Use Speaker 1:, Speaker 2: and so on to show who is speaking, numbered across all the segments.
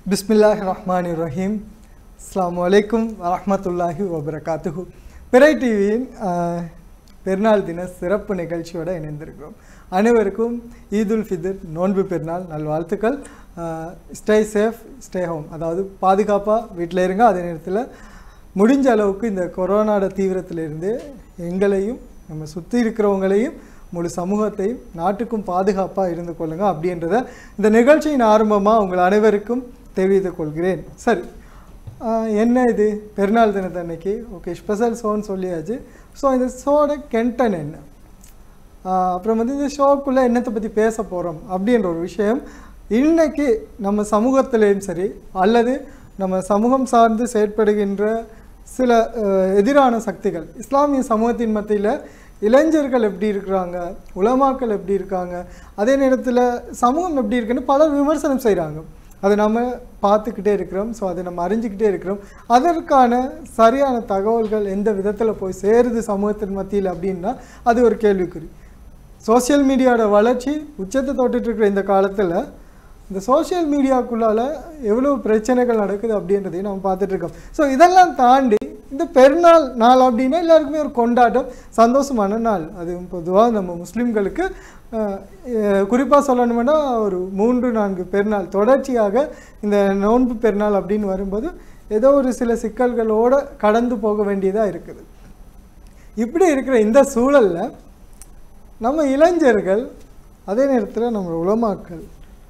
Speaker 1: பிஸ்மில்லாஹ் ரஹ்மான் ரஹீம் அஸ்ஸலாமு அலைக்கும் வரஹ்மத்துல்லாஹி வபரகாத்துஹு பிறை டிவியின் ஆஹ், பெருநாள் தின சிறப்பு நிகழ்ச்சியோட இணைந்திருக்கிறோம் அனைவருக்கும் ஈதுல் ஃபித்ர் நோன்பு பெருநாள் நல்வாழ்த்துக்கள் ஸ்டே சேஃப் ஸ்டே ஹோம் அதாவது பாதுகாப்பாக வீட்டில் இருங்க அதே நேரத்தில் முடிஞ்ச அளவுக்கு இந்த கொரோனாட தீவிரத்திலிருந்து எங்களையும் நம்ம சுற்றி இருக்கிறவங்களையும் முழு சமூகத்தையும் நாட்டுக்கும் பாதுகாப்பாக இருந்து கொள்ளுங்க அப்படின்றத இந்த நிகழ்ச்சியின் ஆரம்பமாக உங்கள் அனைவருக்கும் தெரிவித்துக் கொள்கிறேன் சரி ஆஹ் என்ன இது பெருநாள் தினத்தன்னைக்கு ஓகே ஸ்பெஷல் ஷோன்னு சொல்லியாச்சு ஸோ இந்த ஷோட கென்டன் என்ன ஆஹ் அப்புறம் வந்து இந்த ஷோக்குள்ளே என்னத்தை பற்றி பேச போகிறோம் அப்படின்ற ஒரு விஷயம் இன்னைக்கு நம்ம சமூகத்திலையும் சரி அல்லது நம்ம சமூகம் சார்ந்து செயற்படுகின்ற சில அஹ், எதிரான சக்திகள் இஸ்லாமிய சமூகத்தின் மத்தியில் இளைஞர்கள் எப்படி இருக்கிறாங்க உலமாக்கள் எப்படி இருக்காங்க அதே நேரத்தில் சமூகம் எப்படி இருக்குன்னு பலர் விமர்சனம் செய்கிறாங்க அதை நம்ம பார்த்துக்கிட்டே இருக்கிறோம் ஸோ அதை நம்ம அறிஞ்சிக்கிட்டே இருக்கிறோம் அதற்கான சரியான தகவல்கள் எந்த விதத்தில் போய் சேருது சமூகத்தின் மத்தியில் அப்படின்னா அது ஒரு கேள்விக்குறி சோஷியல் மீடியாவோட வளர்ச்சி உச்சத்தை தொட்டுட்டு இருக்கிற இந்த காலத்தில் இந்த சோஷியல் மீடியாக்குள்ளால எவ்வளோ பிரச்சனைகள் நடக்குது அப்படின்றதையும் நம்ம பார்த்துட்டு இருக்கோம் ஸோ இதெல்லாம் தாண்டி இந்த பெருநாள் நாள் அப்படின்னா எல்லாருக்குமே ஒரு கொண்டாட்டம் சந்தோஷமான நாள் அது பொதுவாக நம்ம முஸ்லீம்களுக்கு குறிப்பாக சொல்லணும்னா ஒரு மூன்று நான்கு பெருநாள் தொடர்ச்சியாக இந்த நோன்பு பெருநாள் அப்படின்னு வரும்போது ஏதோ ஒரு சில சிக்கல்களோட கடந்து போக வேண்டியதாக இருக்குது இப்படி இருக்கிற இந்த சூழல்ல நம்ம இளைஞர்கள் அதே நேரத்தில் நம்ம உலமாக்கள்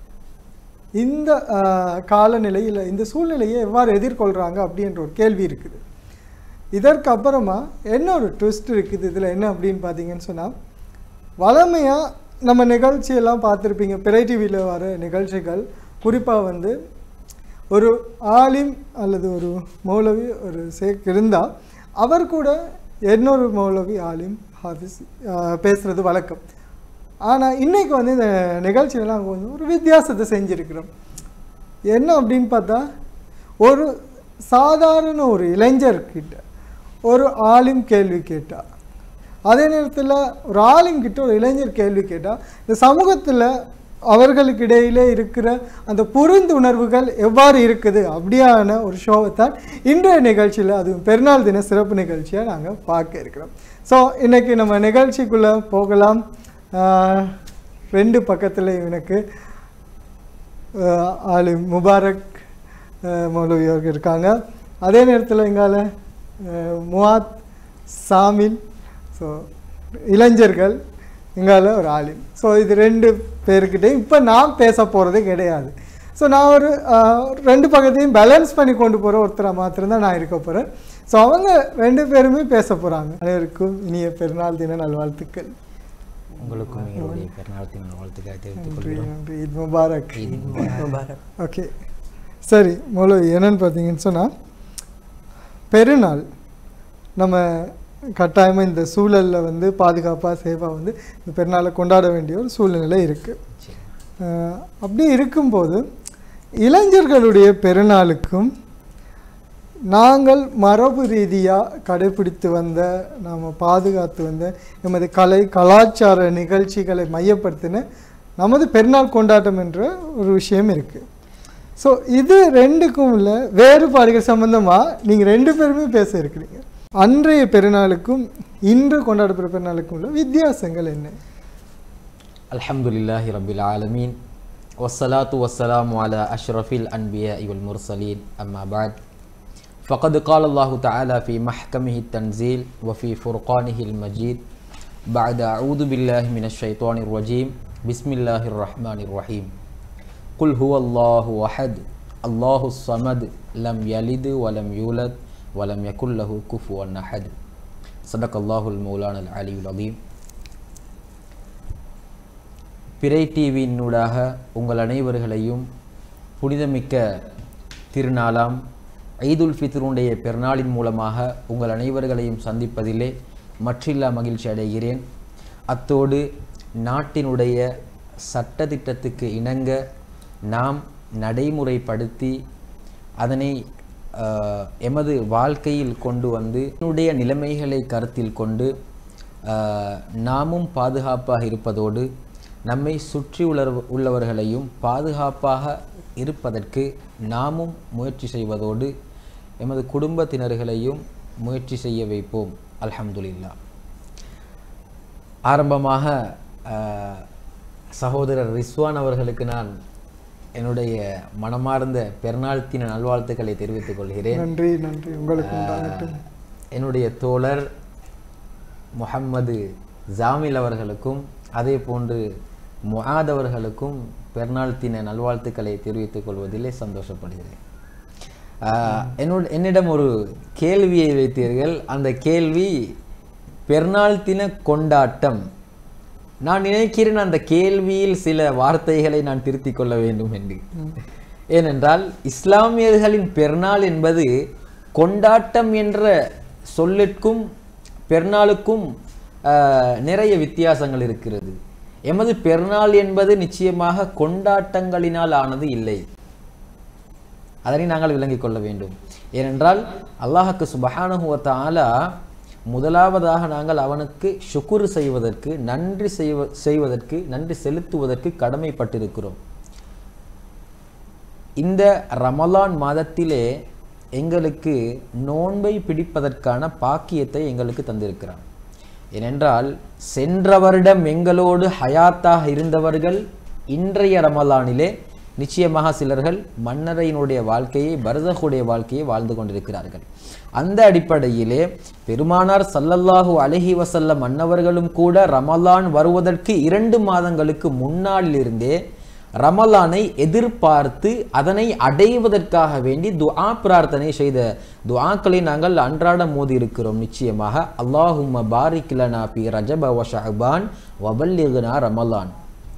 Speaker 1: இந்த ஆஹ், காலநிலையில் இந்த சூழ்நிலையை எவ்வாறு எதிர்கொள்கிறாங்க அப்படின்ற ஒரு கேள்வி இருக்குது இதற்கு அப்புறமா என்ன ஒரு ட்விஸ்ட் இருக்குது இதில் என்ன அப்படின்னு பார்த்தீங்கன்னு சொன்னால் வளமையாக நம்ம நிகழ்ச்சியெல்லாம் பார்த்துருப்பீங்க பிறை டிவியில் வர நிகழ்ச்சிகள் குறிப்பாக வந்து ஒரு ஆலிம் அல்லது ஒரு மௌலவி ஒரு சேக் இருந்தால் அவர் கூட இன்னொரு மௌலவி ஆலிம் ஹாஃபிஸ் பேசுகிறது வழக்கம் ஆனால் இன்னைக்கு வந்து இந்த நிகழ்ச்சியெல்லாம் கொஞ்சம் ஒரு வித்தியாசத்தை செஞ்சுருக்கிறோம் என்ன அப்படின்னு பார்த்தா ஒரு சாதாரண ஒரு இளைஞர்கிட்ட ஒரு ஆலிம் கேள்வி கேட்டா அதே நேரத்தில் ஒரு ஆலிம் கிட்ட ஒரு இளைஞர் கேள்வி கேட்டால் இந்த சமூகத்தில் அவர்களுக்கு இடையிலே இருக்கிற அந்த புரிந்துணர்வுகள் எவ்வாறு இருக்குது அப்படியான ஒரு ஷோவை தான் இன்றைய நிகழ்ச்சியில் அதுவும் பெருநாள் தின சிறப்பு நிகழ்ச்சியாக நாங்கள் பார்க்க இருக்கிறோம் ஸோ இன்னைக்கு நம்ம நிகழ்ச்சிக்குள்ளே போகலாம் ஆஹ், ரெண்டு பக்கத்தில் எனக்கு ஆஹ், ஆலி முபாரக் ஆஹ், மௌலவி அவர்கள் இருக்காங்க அதே நேரத்தில் எங்கால ஆஹ், முவாத் சாமில் ஸோ இளைஞர்கள் எங்கால ஒரு ஆலிம் ஸோ இது ரெண்டு பேர்கிட்டையும் இப்போ நான் பேச போகிறதே கிடையாது ஸோ நான் ஒரு ஆஹ், ஒரு ரெண்டு பக்கத்தையும் பேலன்ஸ் பண்ணி கொண்டு போகிற ஒருத்தரை மாத்திரம்தான் நான் இருக்க போகிறேன் ஸோ அவங்க ரெண்டு பேருமே பேச போகிறாங்க அனைவருக்கும் இனிய பெருநாள் தின நல்வாழ்த்துக்கள்
Speaker 2: உங்களுக்கும் எங்களுடைய பெருநாள் தின வாழ்த்துக்களை தெரிவித்துக்
Speaker 1: நன்றி
Speaker 2: கொள்கிறோம்
Speaker 1: நன்றி ஈத் முபாரக்
Speaker 2: ஈத் முபாரக்.
Speaker 1: ஓகே சரி மௌலவி என்னன்னு பார்த்தீங்கன்னு சொன்னால் பெருநாள் நம்ம கட்டாயமாக இந்த சூழலில் வந்து பாதுகாப்பாக சேஃபாக வந்து இந்த பெருநாளை கொண்டாட வேண்டிய ஒரு சூழ்நிலை இருக்குது
Speaker 2: சரி.
Speaker 1: அப்படி இருக்கும்போது இளைஞர்களுடைய பெருநாளுக்கும் நாங்கள் மரபு ரீதியாக கடைபிடித்து வந்த நாம் பாதுகாத்து வந்த எமது கலை கலாச்சார நிகழ்ச்சிகளை மையப்படுத்தின நமது பெருநாள் கொண்டாட்டம் என்ற ஒரு விஷயம் இருக்குது ஸோ இது ரெண்டுக்கும் உள்ள வேறுபாடுகள் சம்பந்தமாக நீங்கள் ரெண்டு பேருமே பேச இருக்கிறீங்க அன்றைய பெருநாளுக்கும் இன்று கொண்டாடப்படுற பெருநாளுக்கும் உள்ள வித்தியாசங்கள் என்ன
Speaker 2: அல்ஹம்துலில்லாஹி ரபில் ஆலமீன் والصلاة والسلام على أشرف الأنبياء والمرسلين أما بعد فقد قال الله تعالى في محكمه التنزيل وفي فرقانه المجيد بعد أعوذ بالله من الشيطان الرجيم بسم الله الرحمن الرحيم قل هو الله أحد الله الصمد لم يلد ولم يولد ولم يكن له كفوا أحد صدق الله المولانا العلي العظيم பிறை டிவியினூடாக உங்கள் அனைவர்களையும் புனிதமிக்க திருநாளாம் ஈதுல் ஃபித்ருடைய பெருநாளின் மூலமாக உங்கள் அனைவர்களையும் சந்திப்பதிலே மற்றில்லா மகிழ்ச்சி அடைகிறேன் அத்தோடு நாட்டினுடைய சட்டதிட்டத்துக்கு இணங்க நாம் நடைமுறைப்படுத்தி அதனை ஆஹ், எமது வாழ்க்கையில் கொண்டு வந்து என்னுடைய நிலைமைகளை கருத்தில் கொண்டு ஆஹ், நாமும் பாதுகாப்பாக இருப்பதோடு நம்மை சுற்றி உள்ள உள்ளவர்களையும் பாதுகாப்பாக இருப்பதற்கு நாமும் முயற்சி செய்வதோடு எமது குடும்பத்தினர்களையும் முயற்சி செய்ய வைப்போம் அல்ஹம்துலில்லா ஆரம்பமாக அஹ், சகோதரர் ரிஸ்வான் அவர்களுக்கு நான் என்னுடைய மனமார்ந்த பெருநாள் தின நல்வாழ்த்துக்களை தெரிவித்துக் கொள்கிறேன்
Speaker 1: நன்றி நன்றி உங்களுக்கு உண்டாகட்டும்
Speaker 2: என்னுடைய தோழர் முஹம்மது ஜாமில் அவர்களுக்கும் அதே போன்று முஆத் அவர்களுக்கும் பெருநாள் தின நல்வாழ்த்துக்களை தெரிவித்துக் கொள்வதிலே சந்தோஷப்படுகிறேன் ஆஹ், என்னோட என்னிடம் ஒரு கேள்வியை வைத்தீர்கள் அந்த கேள்வி பெருநாள் தின கொண்டாட்டம் நான் நினைக்கிறேன் அந்த கேள்வியில் சில வார்த்தைகளை நான் திருத்திக் கொள்ள வேண்டும் என்று ஏனென்றால் இஸ்லாமியர்களின் பெருநாள் என்பது கொண்டாட்டம் என்ற சொல்லிற்கும் பெருநாளுக்கும் ஆஹ், நிறைய வித்தியாசங்கள் இருக்கிறது எமது பெருநாள் என்பது நிச்சயமாக கொண்டாட்டங்களினால் ஆனது இல்லை அதனை நாங்கள் விளங்கிக் கொள்ள வேண்டும் ஏனென்றால் அல்லாஹுக்கு சுபஹானஹு வ தஆலா முதலாவதாக நாங்கள் அவனுக்கு ஷுக்குர் செய்வதற்கு நன்றி செய்வ செய்வதற்கு நன்றி செலுத்துவதற்கு கடமைப்பட்டிருக்கிறோம் இந்த ரமலான் மாதத்திலே எங்களுக்கு நோன்பை பிடிப்பதற்கான பாக்கியத்தை எங்களுக்கு தந்திருக்கிறான் ஏனென்றால் சென்ற வருடம் எங்களோடு ஹயாத்தாக இருந்தவர்கள் இன்றைய ரமலானிலே நிச்சயமாக சிலர்கள் மன்னரையினுடைய வாழ்க்கையை பரதகுடைய வாழ்க்கையை வாழ்ந்து கொண்டிருக்கிறார்கள் அந்த அடிப்படையிலே பெருமானார் சல்லல்லாஹு அலைஹி வஸல்லம் மன்னவர்களும் கூட ரமலான் வருவதற்கு இரண்டு மாதங்களுக்கு முன்னாளிலிருந்தே ரமலானை எதிர்பார்த்து அதனை அடைவதற்காக வேண்டி துஆ பிரார்த்தனை செய்த துஆக்களை நாங்கள் அன்றாடம் மோதி இருக்கிறோம் நிச்சயமாக அல்லாஹும்ம பாரிக் லனா ஃபி ரஜப வ ஷஅபான் வபல்லிக்னா ரமலான்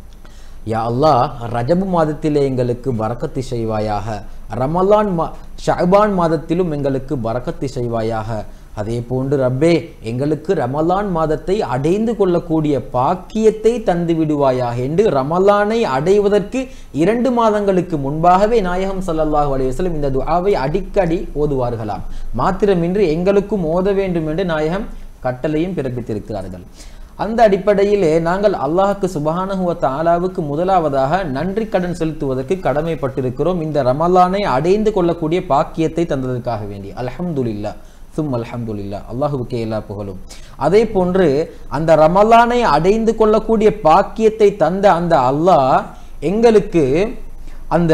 Speaker 2: யா அல்லாஹ் ரஜபு மாதத்திலே எங்களுக்கு பரக்கத்து செய்வாயாக ரமலான் மா ஷஅபான் மாதத்திலும் எங்களுக்கு பரக்கத்து செய்வாயாக அதே போன்று ரப்பே எங்களுக்கு ரமலான் மாதத்தை அடைந்து கொள்ளக்கூடிய பாக்கியத்தை தந்து விடுவாயாக என்று ரமலானை அடைவதற்கு இரண்டு மாதங்களுக்கு முன்பாகவே நாயகம் ஸல்லல்லாஹு அலைஹி வஸல்லம் இந்த துஆவை அடிக்கடி ஓதுவார்களாம் மாத்திரமின்றி எங்களுக்கும் ஓத வேண்டும் என்று நாயகம் கட்டளையும் பிறப்பித்திருக்கிறார்கள் அந்த அடிப்படையிலே நாங்கள் அல்லாஹ்க்கு சுபஹானஹு வ தஆலாவுக்கு முதலாவதாக நன்றி கடன் செலுத்துவதற்கு கடமைப்பட்டிருக்கிறோம் இந்த ரமலானை அடைந்து கொள்ளக்கூடிய பாக்கியத்தை தந்ததற்காக வேண்டி அல்ஹம்துலில்லாஹ் சும் அல்ஹம்துலில்லாஹ் அல்லாஹுவுக்கே எல்லா புகழும் அதே போன்று அந்த ரமலானை அடைந்து கொள்ளக்கூடிய பாக்கியத்தை தந்த அந்த அல்லாஹ் எங்களுக்கு அந்த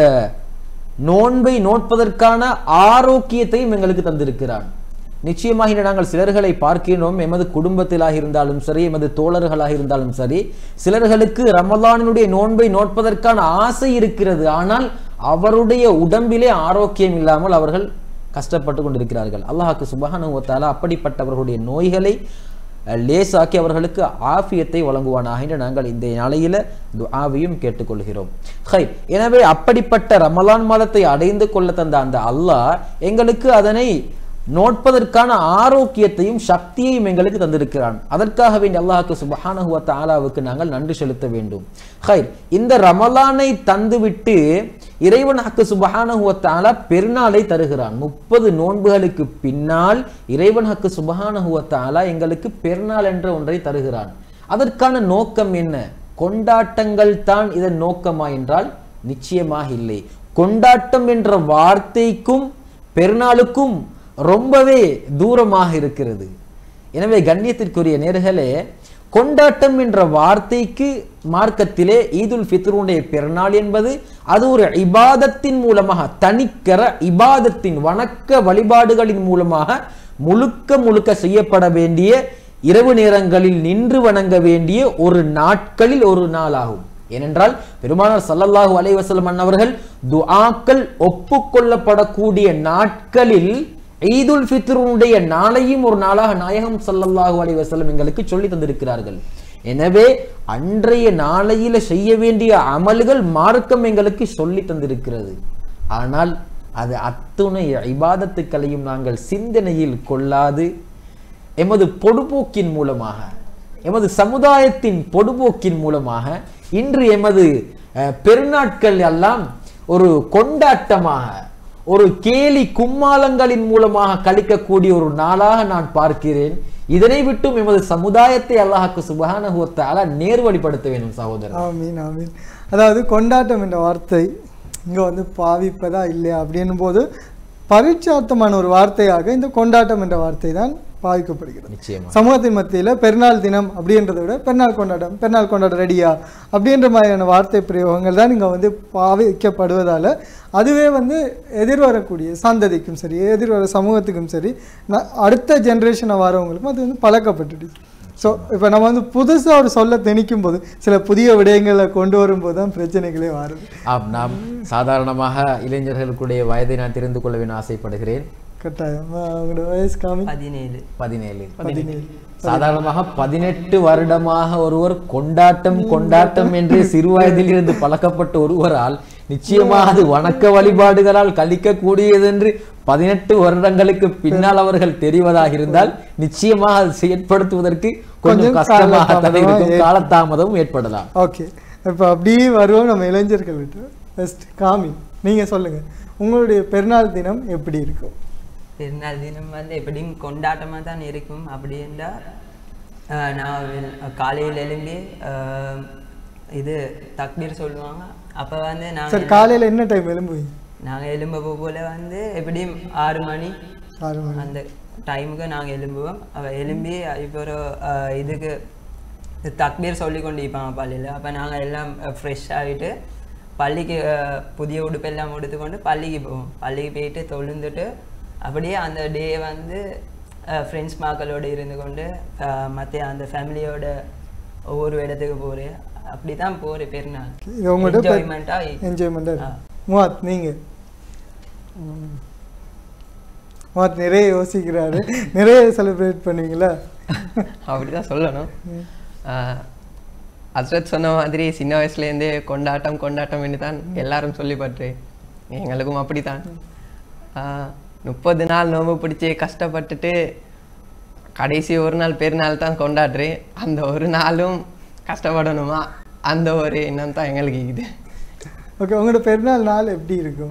Speaker 2: நோன்பை நோட்பதற்கான ஆரோக்கியத்தையும் எங்களுக்கு தந்திருக்கிறான் நிச்சயமாக இன்று நாங்கள் சிலர்களை பார்க்கிறோம் எமது குடும்பத்திலாக இருந்தாலும் சரி எமது தோழர்களாக இருந்தாலும் சரி சிலர்களுக்கு ரமலானினுடைய நோன்பை நோட்பதற்கான ஆசை இருக்கிறது ஆனால் அவருடைய உடம்பிலே ஆரோக்கியம் இல்லாமல் அவர்கள் கஷ்டப்பட்டு கொண்டிருக்கிறார்கள் அல்லாஹ்க்கு சுபஹானஹு வ தஆலா அப்படிப்பட்டவர்களுடைய நோய்களை அஹ், லேசாக்கி அவர்களுக்கு ஆஃபியத்தை வழங்குவானாக என்று நாங்கள் இந்த நாளையில துஆவையும் கேட்டுக்கொள்கிறோம் ஹை எனவே அப்படிப்பட்ட ரமலான் மாதத்தை அடைந்து கொள்ள தந்த அந்த அல்லாஹ் எங்களுக்கு அதனை நோட்பதற்கான ஆரோக்கியத்தையும் சக்தியையும் எங்களுக்கு தந்திருக்கிறான் அதற்காக வேண்டிய அல்லாஹ்க்கு சுபஹானஹு வ தஆலாவுக்கு நாங்கள் நன்றி செலுத்த வேண்டும் ஹைர் இந்த ரமலானை தந்துவிட்டு இறைவன் ஹக்கு சுபஹானஹு வ தஆலா பெருநாளை தருகிறான் முப்பது நோன்புகளுக்கு பின்னால் இறைவன் ஹக்கு சுபஹானஹு வ தஆலா எங்களுக்கு பெருநாள் என்ற ஒன்றை தருகிறான் அதற்கான நோக்கம் என்ன கொண்டாட்டங்கள் தான் இதன் நோக்கமா என்றால் நிச்சயமாக இல்லை கொண்டாட்டம் என்ற வார்த்தைக்கும் பெருநாளுக்கும் ரொம்பவே தூரமாக இருக்கிறது எனவே கண்ணியத்திற்குரிய நேர்களே கொண்டாட்டம் என்ற வார்த்தைக்கு மார்க்கத்திலே ஈதுல் ஃபித்ருடைய பெருநாள் என்பது அது ஒரு இபாதத்தின் மூலமாக தனிக்கர இபாதத்தின் வணக்க வழிபாடுகளின் மூலமாக முழுக்க முழுக்க செய்யப்பட வேண்டிய இரவு நேரங்களில் நின்று வணங்க வேண்டிய ஒரு நாட்களில் ஒரு நாளாகும் ஏனென்றால் பெருமானார் ஸல்லல்லாஹு அலைஹி வஸல்லம் அன்னவர்கள் துஆக்கள் ஒப்புக்கொள்ளப்படக்கூடிய நாட்களில் ஈதுல் ஃபித்ருடைய நாளையும் ஒரு நாளாக நாயகம் ஸல்லல்லாஹு அலைஹி வஸல்லம் எங்களுக்கு சொல்லி தந்திருக்கிறார்கள் எனவே அன்றைய நாளையில செய்ய வேண்டிய அமல்கள் மார்க்கம் எங்களுக்கு சொல்லி தந்திருக்கிறது ஆனால் அது அத்துணை இபாதத்துக்களையும் நாங்கள் சிந்தனையில் கொள்ளாது எமது பொடுபோக்கின் மூலமாக எமது சமுதாயத்தின் பொடுபோக்கின் மூலமாக இன்று எமது அஹ், பெருநாட்கள் எல்லாம் ஒரு கொண்டாட்டமாக ஒரு கேலி கும்மாளங்களின் மூலமாக கழிக்கக்கூடிய ஒரு நாளாக நான் பார்க்கிறேன் இதனை விட்டும் எமது சமுதாயத்தை அல்லாஹ்க்கு சுபஹானஹு வ தஆலா நேர்வழிப்படுத்த வேண்டும் சகோதரர்
Speaker 1: ஆமீன் ஆமீன் அதாவது கொண்டாட்டம் என்ற வார்த்தை இங்கே வந்து பாவிப்பதா இல்லையா அப்படின்னும் போது பரீட்சார்த்தமான ஒரு வார்த்தையாக இந்த கொண்டாட்டம் என்ற வார்த்தை தான் பாவிக்கப்படுகிறது
Speaker 2: நிச்சயமா
Speaker 1: சமூகத்தின் மத்தியில் பெருநாள் தினம் அப்படின்றத விட பெருநாள் கொண்டாட்டம் பெருநாள் கொண்டாட ரெடியா அப்படின்ற மாதிரியான வார்த்தை பிரயோகங்கள் தான் இங்கே வந்து பாவிக்கப்படுவதால் அதுவே வந்து எதிர்வரக்கூடிய சந்ததிக்கும் சரி எதிர்வர சமூகத்துக்கும் சரி ந- அடுத்த ஜென்ரேஷனை வரவங்களுக்கும் அது வந்து பழக்கப்பட்டுடுச்சு ஸோ இப்போ நம்ம வந்து புதுசாக ஒரு சொல்ல திணிக்கும் போது சில புதிய விடயங்களை கொண்டு வரும்போது தான் பிரச்சனைகளே வருது
Speaker 2: ஆம் நாம் சாதாரணமாக இளைஞர்களுடைய வயதை நான் தெரிந்து கொள்ளவேன் ஆசைப்படுகிறேன்
Speaker 1: கட்டாயம் ஆ, அவங்களோட வயசு காமி
Speaker 3: பதினேழு
Speaker 2: பதினேழு
Speaker 1: பதினேழு
Speaker 2: சாதாரணமாக பதினெட்டு வருடமாக ஒருவர் கொண்டாட்டம் கொண்டாட்டம் என்று சிறு வயதில் இருந்து பழக்கப்பட்ட ஒருவரால் நிச்சயமாக அது வணக்க வழிபாடுகளால் கழிக்கக்கூடியது என்று பதினெட்டு வருடங்களுக்கு பின்னால் அவர்கள் தெரிவதாக இருந்தால் நிச்சயமாக அது செயற்படுத்துவதற்கு கொஞ்சம்
Speaker 1: கொஞ்சம்
Speaker 2: கஷ்டமாகத்தான்
Speaker 1: காலதாமதம்
Speaker 2: இருக்கும் காலதாமதமும் ஏற்படலாம்
Speaker 1: ஓகே இப்போ அப்படியே வருவோம் நம்ம இளைஞர்கள்கிட்ட ஃபஸ்ட் காமி நீங்கள் சொல்லுங்கள் உங்களுடைய பெருநாள் தினம் எப்படி இருக்கும்
Speaker 3: பெருநாள் தினம் வந்து எப்படியும் கொண்டாட்டமாக தான் இருக்கும் அப்படி என்றால் ஆஹ், நான் வெள்- காலையில் எழும்பி ஆஹ், இது தக்பீர் சொல்லுவாங்க அப்போ வந்து
Speaker 1: சரி
Speaker 3: நாங்கள்
Speaker 1: காலையில் என்ன டைம் எழும்புவீங்க
Speaker 3: நாங்கள் எழும்ப போல வந்து எப்படியும் ஆறு மணி
Speaker 1: ஆறு மணி
Speaker 3: அந்த டைமுக்கு நாங்கள் எழும்புவோம் அவ எழும்பி இப்போ ஒரு ஆஹ், இதுக்கு தக்பீர் சொல்லி கொண்டு இருப்பாங்க பள்ளியில் அப்போ நாங்கள் எல்லாம் ஃப்ரெஷ் ஆகிட்டு பள்ளிக்கு ஆஹ், புதிய உடுப்பெல்லாம் உடுத்துக்கொண்டு பள்ளிக்கு போவோம் பள்ளிக்கு போயிட்டு தொழுந்துட்டு அப்படியே அந்த டே வந்து ஃப்ரெண்ட்ஸ் மாக்களோடு இருந்து கொண்டு மற்ற அந்த ஃபேமிலியோட ஒவ்வொரு இடத்துக்கு போகிறேன் அப்படி தான் போகிறேன் பெருநாள்
Speaker 1: இது உங்கள்கிட்ட
Speaker 3: என்ஜாய்மெண்ட்டாக
Speaker 1: என்ஜாய்மெண்ட்டாக முவாத் நீங்கள் முவாத் நிறைய யோசிக்கிறாரு நிறைய செலிப்ரேட் பண்ணுவீங்களா
Speaker 4: அப்படிதான் சொல்லணும் ஆஹ் ஹஸ்ரத் சொன்ன மாதிரி சின்ன வயசுலேருந்தே கொண்டாட்டம் கொண்டாட்டம் தான் எல்லாரும் சொல்லிப்பட்டு எங்களுக்கும் அப்படித்தான் ஆஹ் முப்பது நாள் நோம்பு பிடிச்சி கஷ்டப்பட்டுட்டு கடைசி ஒரு நாள் பெருநாள் தான் கொண்டாடுறேன் அந்த ஒரு நாளும் கஷ்டப்படணுமா அந்த ஒரு எண்ணம் தான் எங்களுக்கு இது
Speaker 1: ஓகே உங்களோட பெருநாள் நாள் எப்படி இருக்கும்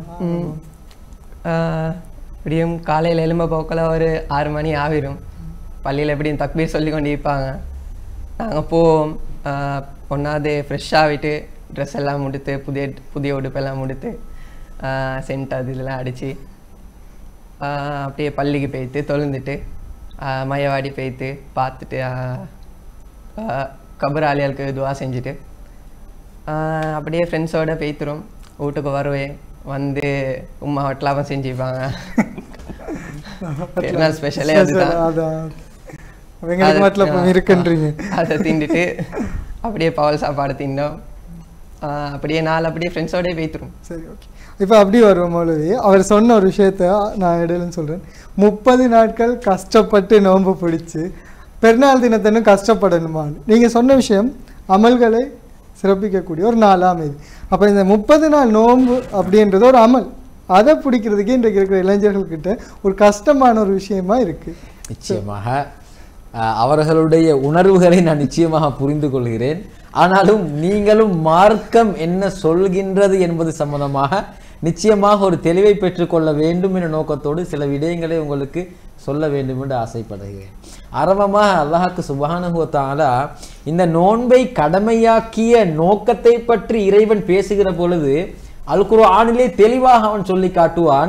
Speaker 4: ஆஹ் எப்படியும் காலையில் எலும்ப போக்கில் ஒரு ஆறு மணி ஆகிரும் பள்ளியில் எப்படியும் தக்பீர் சொல்லி கொண்டு இருப்பாங்க நாங்கள் போவோம் ஆஹ் ஒன்றாவது ஃப்ரெஷ் ஆகிட்டு ட்ரெஸ் எல்லாம் முடித்து புதிய புதிய உடுப்பெல்லாம் முடித்து சென்ட் அது இதெல்லாம் அடித்து அப்படியே பள்ளிக்கு போயிட்டு தொழுந்துட்டு ஆஹ் மையவாடி போயிட்டு பார்த்துட்டு ஆஹ் ஆஹ் கபராளிகளுக்கு துவா செஞ்சுட்டு ஆஹ் அப்படியே ஃப்ரெண்ட்ஸோட போய்த்துரும் வீட்டுக்கு வருவேன் வந்து உமா வட்டலாபம் செஞ்சுப்பாங்க பெருநாள் ஸ்பெஷலே அதுதான்
Speaker 1: அதான் எங்களுக்கு மட்டும் இப்போ இருக்குன்றீங்க
Speaker 4: அதை தின்னுட்டு அப்படியே பவல் சாப்பாடு தின்னோம் ஆஹ் அப்படியே நாள் அப்படியே ஃப்ரெண்ட்ஸோடய போய்த்துரும்
Speaker 1: சரி ஓகே இப்போ அப்படி வருவோம் மௌலவி அவர் சொன்ன ஒரு விஷயத்த நான் இடையில சொல்கிறேன் முப்பது நாட்கள் கஷ்டப்பட்டு நோன்பு பிடிச்சு பெருநாள் தினத்தன்னும் கஷ்டப்படணுமான்னு நீங்கள் சொன்ன விஷயம் அமல்களை சிறப்பிக்கக்கூடிய ஒரு நாளாம் இது அப்போ இந்த முப்பது நாள் நோன்பு அப்படின்றது ஒரு அமல் அதை பிடிக்கிறதுக்கே இன்றைக்கு இருக்கிற இளைஞர்கள்கிட்ட ஒரு கஷ்டமான ஒரு விஷயமா இருக்குது
Speaker 2: நிச்சயமாக அஹ், அவர்களுடைய உணர்வுகளை நான் நிச்சயமாக புரிந்து கொள்கிறேன் ஆனாலும் நீங்களும் மார்க்கம் என்ன சொல்கின்றது என்பது சம்பந்தமாக நிச்சயமாக ஒரு தெளிவை பெற்றுக்கொள்ள வேண்டும் என்ற நோக்கத்தோடு சில விடயங்களை உங்களுக்கு சொல்ல வேண்டும் என்று ஆசைப்படுகிறேன் ஆரம்பமாக அல்லாஹ்க்கு சுபஹானஹு வ தஆலா இந்த நோன்பை கடமையாக்கிய நோக்கத்தை பற்றி இறைவன் பேசுகிற பொழுது அல் குர்ஆனிலே தெளிவாக அவன் சொல்லி காட்டுவான்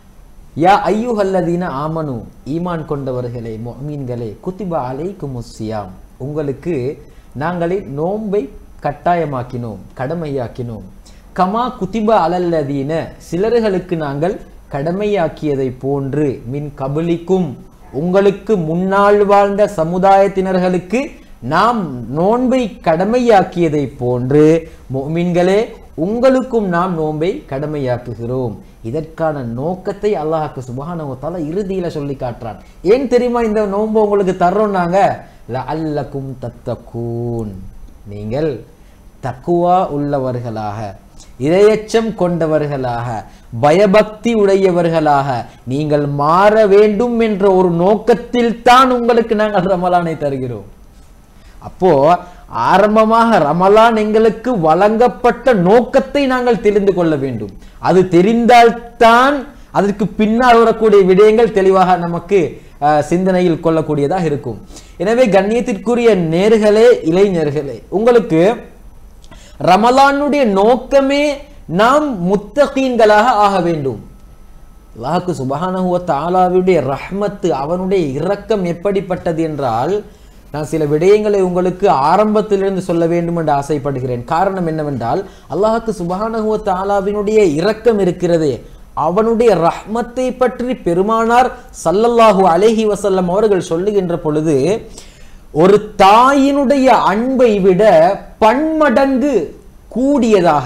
Speaker 2: யா ஐயுஹல்லதீன ஆமனு ஈமான் கொண்டவர்களே மொமீன்களே குத்திபா அலைக்கும் சியாம் உங்களுக்கு நாங்களே நோன்பை கட்டாயமாக்கினோம் கடமையாக்கினோம் கமா குத்திபா அலல்லதீன சிலர்களுக்கு நாங்கள் கடமையாக்கியதை போன்று மின் கபலிக்கும் உங்களுக்கு முன்னால் வாழ்ந்த சமுதாயத்தினர்களுக்கு நாம் நோன்பை கடமையாக்கியதை போன்று மொமீன்களே உங்களுக்கும் நாம் நோன்பை கடமையாக்குகிறோம் இதற்கான நோக்கத்தை அல்லாஹ்க்கு சுபஹானஹு தஆலா இறுதியில சொல்லி காட்டுறான் ஏன் தெரியுமா இந்த நோன்பை உங்களுக்கு தர்றோம் நாங்க லஅல்லக்கும் தத்தக்கூன் நீங்கள் தக்குவா உள்ளவர்களாக இரையச்சம் கொண்டவர்களாக பயபக்தி உடையவர்களாக நீங்கள் மாற வேண்டும் என்ற ஒரு நோக்கத்தில் தான் உங்களுக்கு நாங்கள் ரமலானை தருகிறோம் அப்போ ஆரம்பமாக ரமலான் எங்களுக்கு வழங்கப்பட்ட நோக்கத்தை நாங்கள் தெரிந்து கொள்ள வேண்டும் அது தெரிந்தால்தான் அதற்கு பின்னால் வரக்கூடிய விடயங்கள் தெளிவாக நமக்கு அஹ், சிந்தனையில் கொள்ளக்கூடியதாக இருக்கும் எனவே கண்ணியத்திற்குரிய நேர்களே இளைஞர்களே உங்களுக்கு ரமலானுடைய நோக்கமே நாம் முத்தகீன்களாக ஆக வேண்டும் அல்லாஹுக்கு சுபஹானஹு வ தஆலாவுடைய ரஹ்மத்து அவனுடைய இரக்கம் எப்படிப்பட்டது என்றால் நான் சில விடயங்களை உங்களுக்கு ஆரம்பத்திலிருந்து சொல்ல வேண்டும் என்று ஆசைப்படுகிறேன் காரணம் என்னவென்றால் அல்லாஹுக்கு சுபஹானஹு வ தஆலாவினுடைய இரக்கம் இருக்கிறதே அவனுடைய ரஹ்மத்தை பற்றி பெருமானார் ஸல்லல்லாஹு அலைஹி வஸல்லம் அவர்கள் சொல்லுகின்ற பொழுது ஒரு தாயினுடைய அன்பை விட பன்மடங்கு கூடியதாக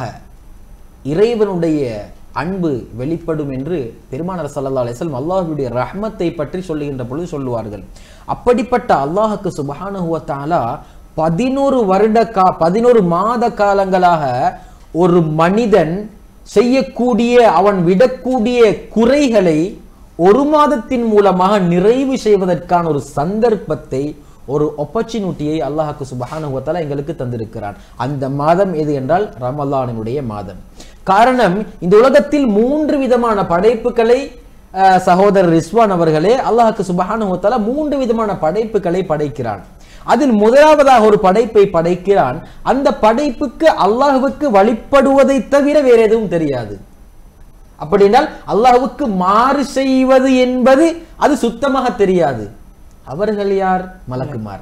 Speaker 2: இறைவனுடைய அன்பு வெளிப்படும் என்று பெருமானார் ஸல்லல்லாஹு அலைஹி வஸல்லம் அல்லாஹ்வுடைய ரஹ்மத்தை பற்றி சொல்லுகின்ற பொழுது சொல்லுவார்கள் அப்படிப்பட்ட அல்லாஹ்வுக்கு சுப்ஹானஹு வ தஆலா பதினோரு வருட கா பதினோரு மாத காலங்களாக ஒரு மனிதன் செய்யக்கூடிய அவன் விடக்கூடிய குறைகளை ஒரு மாதத்தின் மூலமாக நிறைவு செய்வதற்கான ஒரு சந்தர்ப்பத்தை ஒரு opportunity-யை அல்லாஹ்க்கு சுப்ஹானஹு வ தஆலா எங்களுக்கு தந்திருக்கிறான் அந்த மாதம் எது என்றால் ரமலானினுடைய மாதம் காரணம் இந்த உலகத்தில் மூன்று விதமான படைப்புகளை அஹ், சகோதரர் ரிஸ்வான் அவர்களே அல்லாஹ்க்கு சுப்ஹானஹு வ தஆலா மூன்று விதமான படைப்புகளை படைக்கிறான் அதில் முதலாவதாக ஒரு படைப்பை படைக்கிறான் அந்த படைப்புக்கு அல்லாஹ்வுக்கு வழிபடுவதை தவிர வேற எதுவும் தெரியாது அப்படின்னால் அல்லாஹ்வுக்கு மாறு செய்வது என்பது அது சுத்தமாக தெரியாது அவர்கள் யார் மலக்குமார்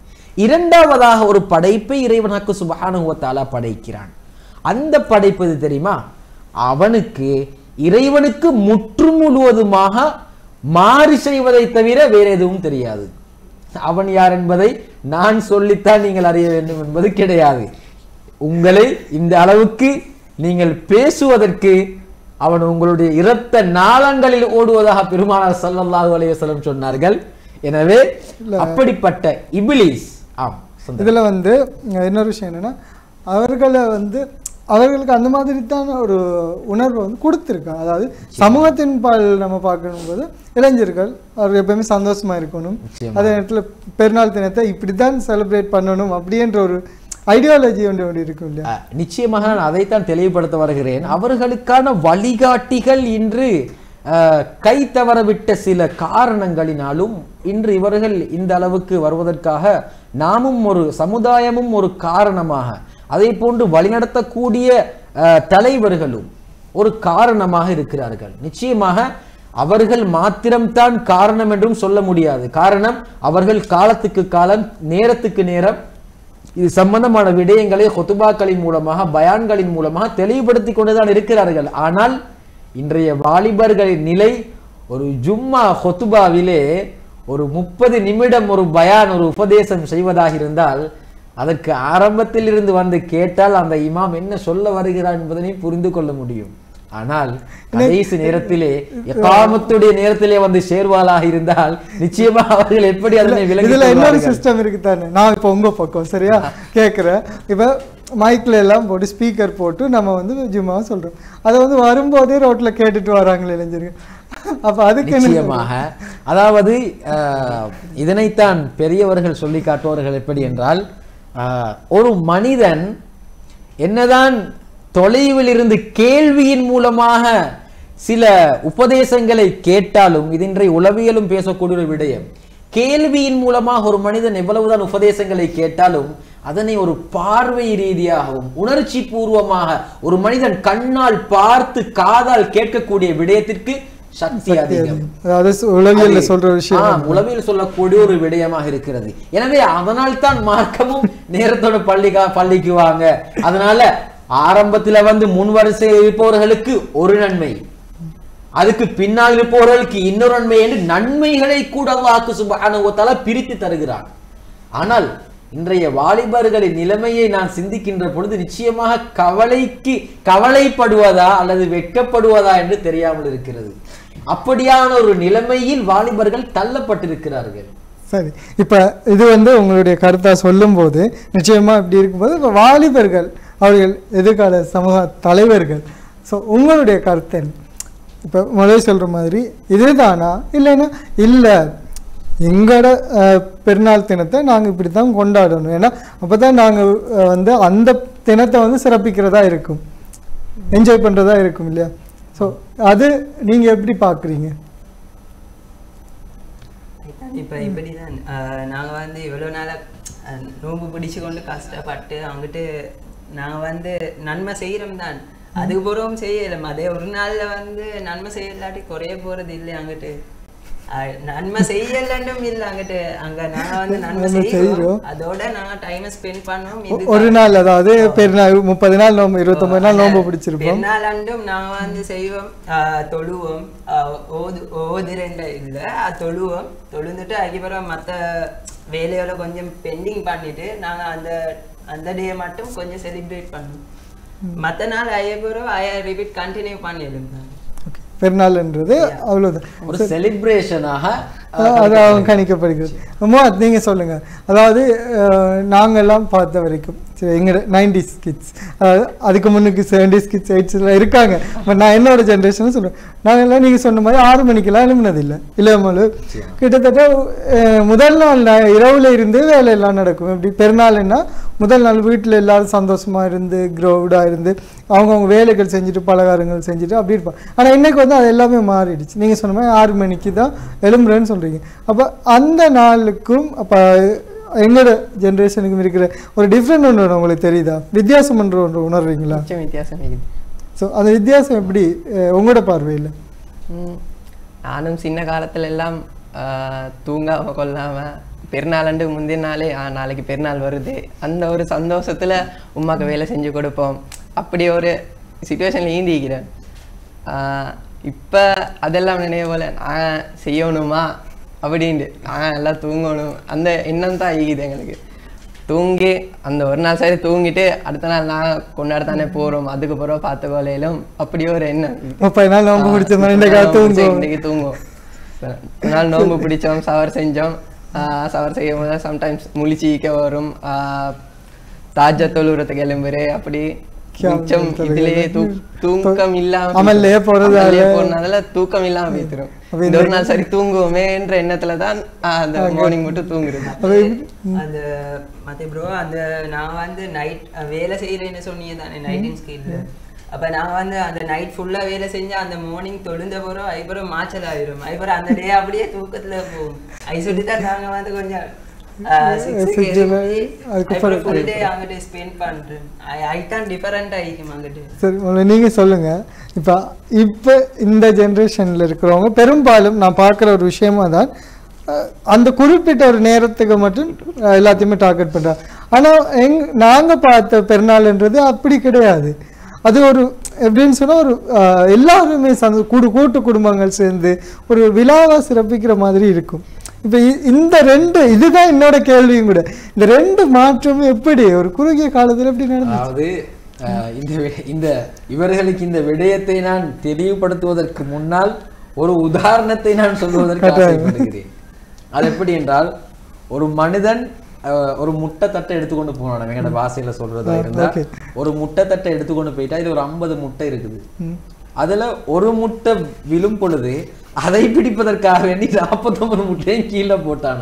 Speaker 2: இரண்டாவதாக ஒரு படைப்பை இறைவனுக்கு சுபஹானஹு வ தஆலா படைக்கிறான் அந்த படைப்பு எது தெரியுமா அவனுக்கு இறைவனுக்கு முற்று முழுவதுமாக மாறு செய்வதை தவிர வேற எதுவும் தெரியாது அவன் யார் என்பதை நான் சொல்லித்தான் நீங்கள் அறிய வேண்டும் என்பது கிடையாது உங்களை இந்த அளவுக்கு நீங்கள் பேசுவதற்கு அவன் உங்களுடைய இரத்த நாளங்களில் ஓடுவதாக பெருமானார் ஸல்லல்லாஹு அலைஹி வஸல்லம் சொன்னார்கள் எனவே அப்படிப்பட்ட இபிலிஸ் ஆம் சொந்த-
Speaker 1: இதுல வந்து அஹ், இன்னொரு விஷயம் என்னன்னா அவர்களை வந்து அவர்களுக்கு அந்த மாதிரி தான் ஒரு உணர்வை வந்து கொடுத்துருக்காங்க அதாவது சமூகத்தின் பால் நம்ம பார்க்கணும்போது இளைஞர்கள் அவர் எப்பவுமே சந்தோஷமா இருக்கணும்
Speaker 2: நிச்சயமா.
Speaker 1: அதே நேரத்தில் பெருநாள் தினத்தை இப்படி தான் செலிப்ரேட் பண்ணணும் அப்படின்ற ஒரு ஐடியாலஜி ஒன்று ஒன்று இருக்கும் இல்லையா
Speaker 2: அஹ், நிச்சயமாக நான் அதைத்தான் தெளிவுபடுத்த வருகிறேன் அவர்களுக்கான வழிகாட்டிகள் இன்று அஹ், கை தவறவிட்ட சில காரணங்களினாலும் இன்று இவர்கள் இந்த அளவுக்கு வருவதற்காக நாமும் ஒரு சமுதாயமும் ஒரு காரணமாக அதே போன்று வழிநடத்தக்கூடிய அஹ், தலைவர்களும் ஒரு காரணமாக இருக்கிறார்கள் நிச்சயமாக அவர்கள் மாத்திரம்தான் காரணம் என்றும் சொல்ல முடியாது காரணம் அவர்கள் காலத்துக்கு காலம் நேரத்துக்கு நேரம் இது சம்பந்தமான விடயங்களை ஹொத்துபாக்களின் மூலமாக பயான்களின் மூலமாக தெளிவுபடுத்தி கொண்டுதான் இருக்கிறார்கள் ஆனால் இன்றைய வாலிபர்களின் நிலை ஒரு ஜும்மா ஹொத்துபாவிலே ஒரு முப்பது நிமிடம் ஒரு பயான் ஒரு உபதேசம் செய்வதாக இருந்தால் அதற்கு ஆரம்பத்தில் இருந்து வந்து கேட்டால் அந்த இமாம் என்ன சொல்ல வருகிறார் என்பதனை புரிந்து கொள்ள முடியும் ஆனால் கடைசி நேரத்திலே எக்காமத்துடைய நேரத்திலே வந்து சேர்வாளாக இருந்தால் நிச்சயமா அவர்கள் எப்படி அதனை விலகி
Speaker 1: இதுல இன்னொரு
Speaker 2: கொள்வார்கள்?
Speaker 1: சிஸ்டம் இருக்கு தானே நான் இப்போ உங்க பக்கம் சரியா கேட்குறேன் இப்போ மைக்ல எல்லாம் போட்டு ஸ்பீக்கர் போட்டு நம்ம வந்து ஜும்மாவை சொல்றோம் அதை வந்து வரும்போதே ரோட்ல கேட்டுட்டு வராங்களே இளைஞர்கள் அப்ப அதுக்கு என்ன
Speaker 2: நிச்சயமாக அதாவது அஹ், இதனைத்தான் பெரியவர்கள் சொல்லி காட்டுவார்கள் எப்படி என்றால் அஹ், ஒரு மனிதன் என்னதான் தொலைவில் இருந்து கேள்வியின் மூலமாக சில உபதேசங்களை கேட்டாலும் இது இன்றைய உளவியலும் பேசக்கூடிய ஒரு விடயம் கேள்வியின் மூலமாக ஒரு மனிதன் எவ்வளவுதான் உபதேசங்களை கேட்டாலும் அதனை ஒரு பார்வை ரீதியாகவும் உணர்ச்சி பூர்வமாக ஒரு மனிதன் கண்ணால் பார்த்து காதால் கேட்கக்கூடிய விடயத்திற்கு சக்தி அதிகம்
Speaker 1: அதாவது சு- உளவியல்ல
Speaker 2: அது-
Speaker 1: சொல்ற விஷயம்
Speaker 2: ஆ, உளவியல் சொல்லக்கூடிய ஒரு விடயமாக இருக்கிறது எனவே அதனால் தான் மார்க்கமும் நேரத்தோட பள்ளிக்கா பள்ளிக்கு வாங்க அதனால ஆரம்பத்துல வந்து முன் வரிசையில் இருப்பவர்களுக்கு ஒரு நன்மை அதுக்கு பின்னால் இருப்பவர்களுக்கு இன்னொரு நன்மை என்று நன்மைகளை கூட அல்லாஹ்க்கு சுப்ஹானஹு வ தஆலா பிரித்து தருகிறான் ஆனால் இன்றைய வாலிபர்களின் நிலைமையை நான் சிந்திக்கின்ற பொழுது நிச்சயமாக கவலைக்கு கவலைப்படுவதா அல்லது வெட்கப்படுவதா என்று தெரியாமல் இருக்கிறது அப்படியான ஒரு நிலைமையில் வாலிபர்கள் தள்ளப்பட்டிருக்கிறார்கள்
Speaker 1: சரி இப்ப இது வந்து உங்களுடைய கருத்தா சொல்லும்போது நிச்சயமா இப்படி இருக்கும்போது இப்ப வாலிபர்கள் அவர்கள் எதிர்கால சமூக தலைவர்கள் ஸோ உங்களுடைய கருத்து என்ன இப்போ முதல்ல சொல்ற மாதிரி இதுதானா இல்லைன்னா இல்லை எங்களோட அஹ், பெருநாள் தினத்தை நாங்கள் இப்படி தான் கொண்டாடணும் ஏன்னா அப்போ தான் நாங்கள் வந்து அந்த தினத்தை வந்து சிறப்பிக்கிறதா இருக்கும் என்ஜாய் பண்ணுறதா இருக்கும் இல்லையா ஸோ அது நீங்கள் எப்படி பார்க்குறீங்க
Speaker 3: இப்போ இப்படி தான் நாங்கள் வந்து இவ்வளோ நாளாக நோம்பு பிடிச்சு கொண்டு கஷ்டப்பட்டு அங்கிட்டு நாங்கள் வந்து நன்மை செய்கிறோம் தான் அதுக்கு பிறகும் செய்யல அதே ஒரு நாள்ல வந்து நன்மை செய்யலாட்டி குறைய போறது இல்லை அங்கிட்டு அஹ் நன்மை செய்யலன்னும் இல்ல அங்கிட்டு அங்க நாங்க வந்து நன்மை
Speaker 1: நன்மை
Speaker 3: செய்யறோம்
Speaker 1: செய்றோம்.
Speaker 3: அதோட நாங்க டைம் ஸ்பெண்ட் பண்ணோம்
Speaker 1: ஒ-
Speaker 3: இது
Speaker 1: ஒரு நாள் அதாவது பெருநாள் முப்பது நாள் நோம்பு இருபத்தொன்பது நாள் நோம்பு பிடிச்சிருப்போம்
Speaker 3: பெருநாளண்டும் நாங்க வந்து செய்வோம் ஆஹ் தொழுவோம் ஆஹ் ஓது ஓதுறேன் இல்ல ஆஹ் தொழுவோம் தொழுந்துட்டு அதுக்கப்புறம் மத்த வேலையோட கொஞ்சம் பெண்டிங் பண்ணிட்டு நாங்க அந்த அந்த டே மட்டும் கொஞ்சம் செலிப்ரேட் பண்ணுவோம் மத்த நாள் ஐயப்புறம் ஐயா ரிப்பீட் கண்டினியூ பண்ணிடுங்க
Speaker 1: ஓகே பெருநாள்ன்றது அவ்வளவுதான்
Speaker 2: ஒரு செலிப்ரேஷனாக
Speaker 1: அஹ் அது அவங்க கணிக்கப்படுகிறது அம்மா நீங்க சொல்லுங்க அதாவது அஹ், நாங்கெல்லாம் பார்த்த வரைக்கும் சரி, எங்க நைன்டிஸ் கிட்ஸ் அதுக்கு முன்னுக்கு செவன்டிஸ் கிட்ஸ் எயிட்ஸ்ல இருக்காங்க பட் நான் என்னோட ஜென்ரேஷன் சொல்றேன் நாங்கெல்லாம் நீங்க சொன்ன மாதிரி ஆறு மணிக்கெல்லாம் எழுப்பினது இல்லை இல்லாமல் கிட்டத்தட்ட அஹ், முதல் நாள் ந- இரவுல இருந்து வேலை எல்லாம் நடக்கும் எப்படி பெருநாள்னா முதல் நாள் வீட்டில் எல்லாரும் சந்தோஷமா இருந்து க்ரௌடாக இருந்து அவங்கவுங்க வேலைகள் செஞ்சுட்டு பலகாரங்கள் செஞ்சுட்டு அப்படி இருப்பாங்க ஆனால் இன்னைக்கு வந்து அது எல்லாமே மாறிடுச்சு நீங்கள் சொன்ன மாதிரி ஆறு மணிக்கு தான் எழும்புறேன்னு சொல்கிறீங்க அப்போ அந்த நாளுக்கும் அப்போ எங்களோட ஜென்ரேஷனுக்கும் இருக்கிற ஒரு டிஃப்ரெண்ட் ஒன்று உங்களுக்கு தெரியுதா வித்தியாசம் ஒன்று ஒன்று உணர்றீங்களா
Speaker 4: கொஞ்சம் வித்தியாசம் இருக்குது
Speaker 1: ஸோ அந்த வித்தியாசம் எப்படி அஹ், உங்களோட பார்வையில்
Speaker 4: ம், நானும் சின்ன காலத்துல எல்லாம் ஆஹ், தூங்காம கொள்ளாம பெருநாளண்டு முந்தின நாளே ஆ நாளைக்கு பெருநாள் வருது அந்த ஒரு சந்தோஷத்துல உமாக்கு வேலை செஞ்சு கொடுப்போம் அப்படி ஒரு சுச்சுவேஷன்ல ஈந்திக்கிறேன் ஆஹ், இப்ப அதெல்லாம் நினைவு போல நான் செய்யணுமா அப்படின்ட்டு நான் எல்லாம் தூங்கணும் அந்த எண்ணம் தான் ஈகுது எங்களுக்கு தூங்கி அந்த ஒரு நாள் சரி தூங்கிட்டு அடுத்த நாள் நான் கொண்டாட தானே போறோம் அதுக்கு பிறகு பார்த்து கொலையிலும் அப்படி ஒரு எண்ணம்
Speaker 1: முப்பது நாள் நோம்பு பிடிச்சிருந்தோம் இந்த காலத்து தூங்குவோம்
Speaker 4: இன்னைக்கு தூங்குவோம் ஒரு நாள் நோம்பு பிடிச்சோம் சவர் செஞ்சோம் ஆஹ் சவர் செய்யும் போது சம்டைம்ஸ் முழிச்சிக்க வரும் ஆஹ் தாஜ தொழுறதுக்கு எலும்புரு அப்படி மிச்சம் இதுலயே தூ- தூக்கம் இல்லாம
Speaker 1: அமல்லையே போறதால-
Speaker 4: அமல்லையே போறதுனால தூக்கம் இல்லாம போய்த்திரும் இந்த ஒரு நாள் சரி தூங்குவோமேன்ற எண்ணத்துல தான் ஆஹ் அந்த மார்னிங் மட்டும் தூங்குறது
Speaker 3: அந்த மத்த ப்ரோ அந்த நான் வந்து நைட் வேலை செய்யறேன்னு சொன்னீங்க தானே நைட்டிங் ஸ்கீல்ல அப்ப நான் வந்து அந்த நைட் ஃபுல்லா வேலை செஞ்சு அந்த மார்னிங் தொழுந்த போறோம் அதுக்கப்புறம் மாச்சல் ஆயிரும் அதுக்கப்புறம் அந்த டே அப்படியே தூக்கத்துல போகும் அது சொல்லி தான் நாங்க வந்து கொஞ்சம்
Speaker 1: Six ல அதுக்கப்புறம்
Speaker 3: ஃபுல் டே அங்கிட்டு ஸ்பெண்ட் பண்றேன் ஐ கேன் டிஃபரெண்ட் ஆகிக்கும் அங்கிட்டு
Speaker 1: சரி உங்களை நீங்கள் சொல்லுங்கள் இப்போ இப்போ இந்த ஜென்ரேஷனில் இருக்கிறவங்க பெரும்பாலும் நான் பார்க்குற ஒரு விஷயமா தான் அஹ், அந்த குறிப்பிட்ட ஒரு நேரத்துக்கு மட்டும் அஹ், எல்லாத்தையுமே டார்கெட் பண்ணுறாங்க ஆனால் எங் நாங்கள் பார்த்த பெருநாள்ன்றது அப்படி கிடையாது அது ஒரு எப்படின்னு சொன்னால் ஒரு அஹ், எல்லாருமே சந்த கூடு கூட்டு குடும்பங்கள் சேர்ந்து ஒரு விழாவாக சிறப்பிக்கிற மாதிரி இருக்கும் இப்போ இந்த ரெண்டு இதுதான் என்னோட கேள்வியும் கூட இந்த ரெண்டு மாற்றமும் எப்படி ஒரு குறுகிய காலத்தில் எப்படி நடந்து
Speaker 2: அதாவது அஹ், இந்த வி- இந்த இவர்களுக்கு இந்த விடயத்தை நான் தெளிவுபடுத்துவதற்கு முன்னால் ஒரு உதாரணத்தை நான் சொல்வதற்கு ஆசைப்படுகிறேன் அது எப்படி என்றால் ஒரு மனிதன் அஹ், ஒரு முட்டை தட்டை எடுத்துக்கொண்டு போனான் எங்கட பாசையில சொல்றதா இருந்தா
Speaker 1: okay.
Speaker 2: ஒரு முட்டை தட்டை எடுத்துக்கொண்டு போயிட்டா இது ஒரு ஐம்பது முட்டை இருக்குது அதுல ஒரு முட்டை விழும் பொழுது அதை பிடிப்பதற்காக வேண்டி நாற்பத்தொன்பது முட்டையும் கீழே போட்டானா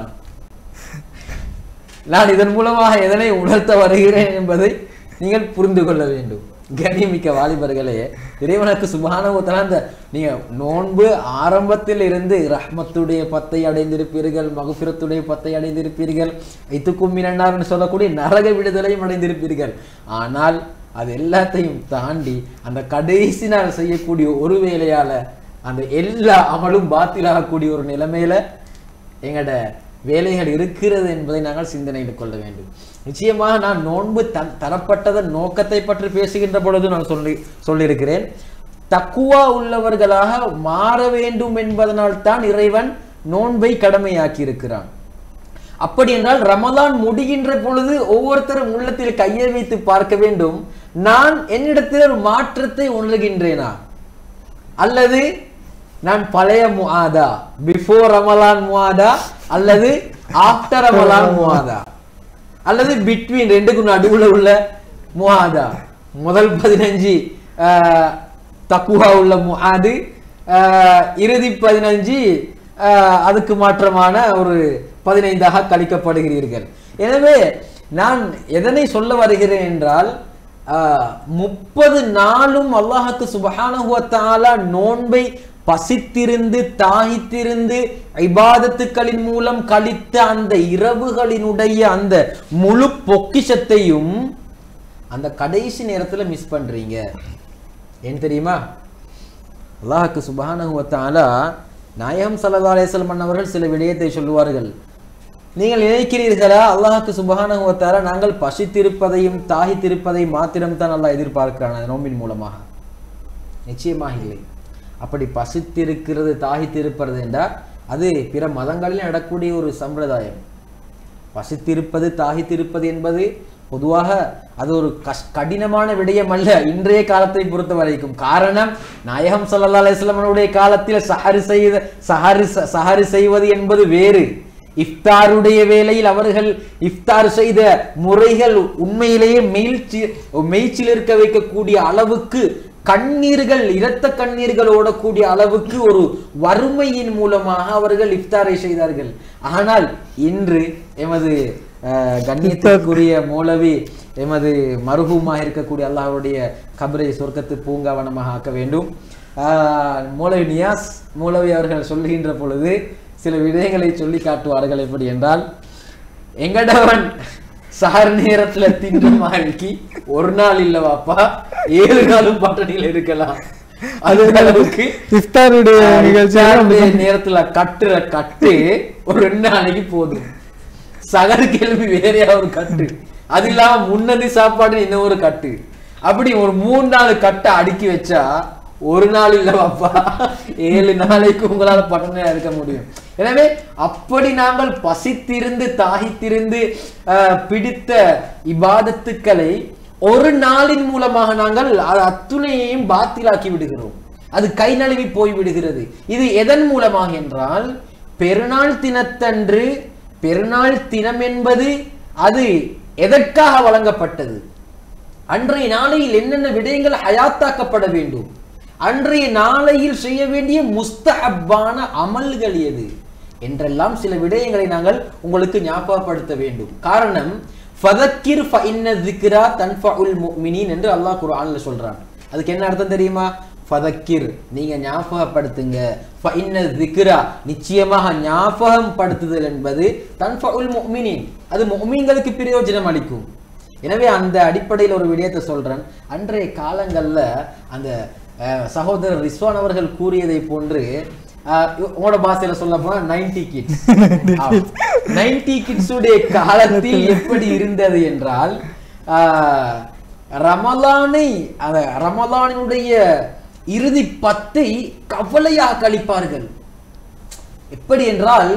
Speaker 2: நான் இதன் மூலமாக எதனை உணர்த்த வருகிறேன் என்பதை நீங்கள் புரிந்து கொள்ள வேண்டும் கனிமிக்க வாலிபர்களே இறைவனுக்கு சுபானுவத்தன அந்த நீங்க நோன்பு ஆரம்பத்தில் இருந்து ரஹ்மத்துடைய பத்தை அடைந்திருப்பீர்கள் மகுபிரத்துடைய பத்தை அடைந்திருப்பீர்கள் இதுக்கும் மினன்னார்னு சொல்லக்கூடிய நரக விடுதலையும் அடைந்திருப்பீர்கள் ஆனால் அது எல்லாத்தையும் தாண்டி அந்த கடைசி நாள் செய்யக்கூடிய ஒரு வேலையால அந்த எல்லா அமலும் பாத்திலாகக்கூடிய ஒரு நிலைமையில எங்களோட வேலைகள் இருக்கிறது என்பதை நாங்கள் சிந்தனையில் கொள்ள வேண்டும் நிச்சயமாக நான் நோன்பு தன் தரப்பட்டதன் நோக்கத்தை பற்றி பேசுகின்ற பொழுது நான் சொல்லி சொல்லியிருக்கிறேன் தக்குவா உள்ளவர்களாக மாற வேண்டும் என்பதனால் தான் இறைவன் நோன்பை கடமையாக்கி இருக்கிறான் அப்படி என்றால் ரமலான் முடிகின்ற பொழுது ஒவ்வொருத்தரும் உள்ளத்தில் கையை வைத்து பார்க்க வேண்டும் நான் என்னிடத்தில் ஒரு மாற்றத்தை உணர்கின்றேனா அல்லது நான் பழைய முஆதா பிஃபோர் ரமலான் முஆதா அல்லது ஆஃப்டர் ரமலான் முஆதா அல்லது பிட்வீன் ரெண்டுக்கும் நடுவுல உள்ள முஆதா முதல் பதினஞ்சு ஆஹ், தக்குவா உள்ள முஆது ஆஹ், இறுதி பதினஞ்சு ஆஹ், அதுக்கு மாற்றமான ஒரு பதினைந்தாக கழிக்கப்படுகிறீர்கள் எனவே நான் எதனை சொல்ல வருகிறேன் என்றால் முப்பது நாளும் அல்லாஹுக்கு சுபஹானஹு வ தஆலா நோன்பை பசித்திருந்து தாகித்திருந்து இபாதத்துக்களின் மூலம் கழித்த அந்த இரவுகளினுடைய அந்த முழு பொக்கிஷத்தையும் அந்த கடைசி நேரத்துல மிஸ் பண்றீங்க ஏன் தெரியுமா அல்லாஹுக்கு சுபஹானஹு வ தஆலா நாயகம் ஸல்லல்லாஹு அலைஹி வஸல்லம் அவர்கள் சில விடயத்தை சொல்லுவார்கள் நீங்கள் நினைக்கிறீர்களா அல்லாஹுக்கு சுபஹானஹு வ தஆலா நாங்கள் பசித்திருப்பதையும் தாகித்திருப்பதையும் மாத்திரம்தான் அல்லாஹ் எதிர்பார்க்கிறான் அந்த நோம்பின் மூலமாக நிச்சயமாக இல்லை அப்படி பசித்திருக்கிறது தாகித்திருப்பது என்றால் அது பிற மதங்களில் நடக்கக்கூடிய ஒரு சம்பிரதாயம் பசித்திருப்பது தாகித்திருப்பது என்பது பொதுவாக அது ஒரு கஷ் கடினமான விடயம் அல்ல இன்றைய காலத்தை பொறுத்த வரைக்கும் காரணம் நாயகம் ஸல்லல்லாஹு அலைஹி வஸல்லமனுடைய காலத்தில் சஹரு செய்த சஹரு ச- சஹரு செய்வது என்பது வேறு இஃப்தாருடைய வேளையில் அவர்கள் இஃப்தார் செய்த முறைகள் உண்மையிலேயே மெய்ச்சி மெய்ச்சில் இருக்க வைக்கக்கூடிய அளவுக்கு கண்ணீர்கள் இரத்த கண்ணீர்கள் ஓடக்கூடிய அளவுக்கு ஒரு வறுமையின் மூலமாக அவர்கள் இஃப்தாரை செய்தார்கள் ஆனால் இன்று எமது அஹ், கண்ணியத்திற்குரிய மௌலவி எமது மருகுமாக இருக்கக்கூடிய அல்லாஹ்வுடைய கபரை சொர்க்கத்து பூங்காவனமாக ஆக்க வேண்டும் ஆஹ், மௌலவி நியாஸ் மௌலவி அவர்கள் சொல்லுகின்ற பொழுது சில விடயங்களை சொல்லி காட்டுவார்கள் எப்படி என்றால் எங்கடவன் சஹர் நேரத்துல தின்ற மாதிரிக்கு ஒரு நாள் இல்ல வாப்பா ஏழு நாளும் பட்டணியில் இருக்கலாம் அது அளவுக்கு
Speaker 1: இஃப்தாருடைய நிகழ்ச்சி
Speaker 2: இஃப்தாருடைய நேரத்துல கட்டுற கட்டு ஒரு ரெண்டு நாளைக்கு போதும் சகர் கேள்வி வேறையா ஒரு கட்டு அது இல்லாம முன்னதி சாப்பாடு இன்னும் ஒரு கட்டு அப்படி ஒரு மூணு நாலு கட்டை அடுக்கி வச்சா ஒரு நாள் இல்ல பாப்பா ஏழு நாளைக்கு உங்களால பட்டணையா இருக்க முடியும் எனவே அப்படி நாங்கள் பசித்திருந்து தாகித்திருந்து ஆஹ், பிடித்த இபாதத்துக்களை ஒரு நாளின் மூலமாக நாங்கள் அது அத்துணையையும் பாத்திலாக்கி விடுகிறோம் அது கை நழுவி போய் விடுகிறது இது எதன் மூலமாக என்றால் பெருநாள் தினத்தன்று பெருநாள் தினம் என்பது அது எதற்காக வழங்கப்பட்டது அன்றைய நாளையில் என்னென்ன விடயங்கள் ஹயாத்தாக்கப்பட வேண்டும் அன்றைய நாளையில் செய்ய வேண்டிய முஸ்தஹப்பான அமல்கள் எது என்றெல்லாம் சில விடயங்களை நாங்கள் உங்களுக்கு ஞாபகப்படுத்த வேண்டும் காரணம் ஃபதக்கிர் ஃபஇன்ன திக்ரா தன்ஃபஉல் முஃமினீன் என்று அல்லாஹ் குர்ஆன்ல சொல்றான் அதுக்கு என்ன அர்த்தம் தெரியுமா ஃபதக்கிர் நீங்க ஞாபகப்படுத்துங்க ஃபஇன்ன திக்ரா நிச்சயமாக ஞாபகம் படுத்துதல் என்பது தன்ஃபஉல் முஃமினீன் அது முஃமின்களுக்கு பிரயோஜனம் அளிக்கும் எனவே அந்த அடிப்படையில் ஒரு விடயத்தை சொல்றேன் அன்றைய காலங்கள்ல அந்த அஹ், சகோதரர் ரிஸ்வான் அவர்கள் கூறியதை போன்று அஹ், உங்களோட பாஷையில சொல்ல போனா நைன்டி கிட்ஸ் நைன்டி கிட்ஸுடைய காலத்தில் எப்படி இருந்தது என்றால் ஆஹ், ரமலானை அந்த ரமலானினுடைய இறுதி பத்தை கவலையாக கழிப்பார்கள் எப்படி என்றால்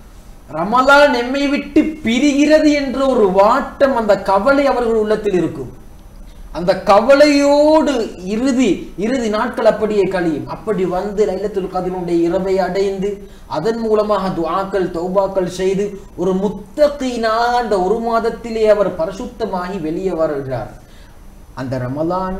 Speaker 2: ரமலான் எம்மை விட்டு பிரிகிறது என்ற ஒரு வாட்டம் அந்த கவலை அவர்கள் உள்ளத்தில் இருக்கும் அந்த கவலையோடு இறுதி இறுதி நாட்கள் அப்படியே கழியும் அப்படி வந்து லைலத்துல் கதினுடைய இரவை அடைந்து அதன் மூலமாக துஆக்கள் தௌபாக்கள் செய்து ஒரு முத்தகீனாக அந்த ஒரு மாதத்திலே அவர் பரிசுத்தமாகி வெளியே வருகிறார் அந்த ரமலான்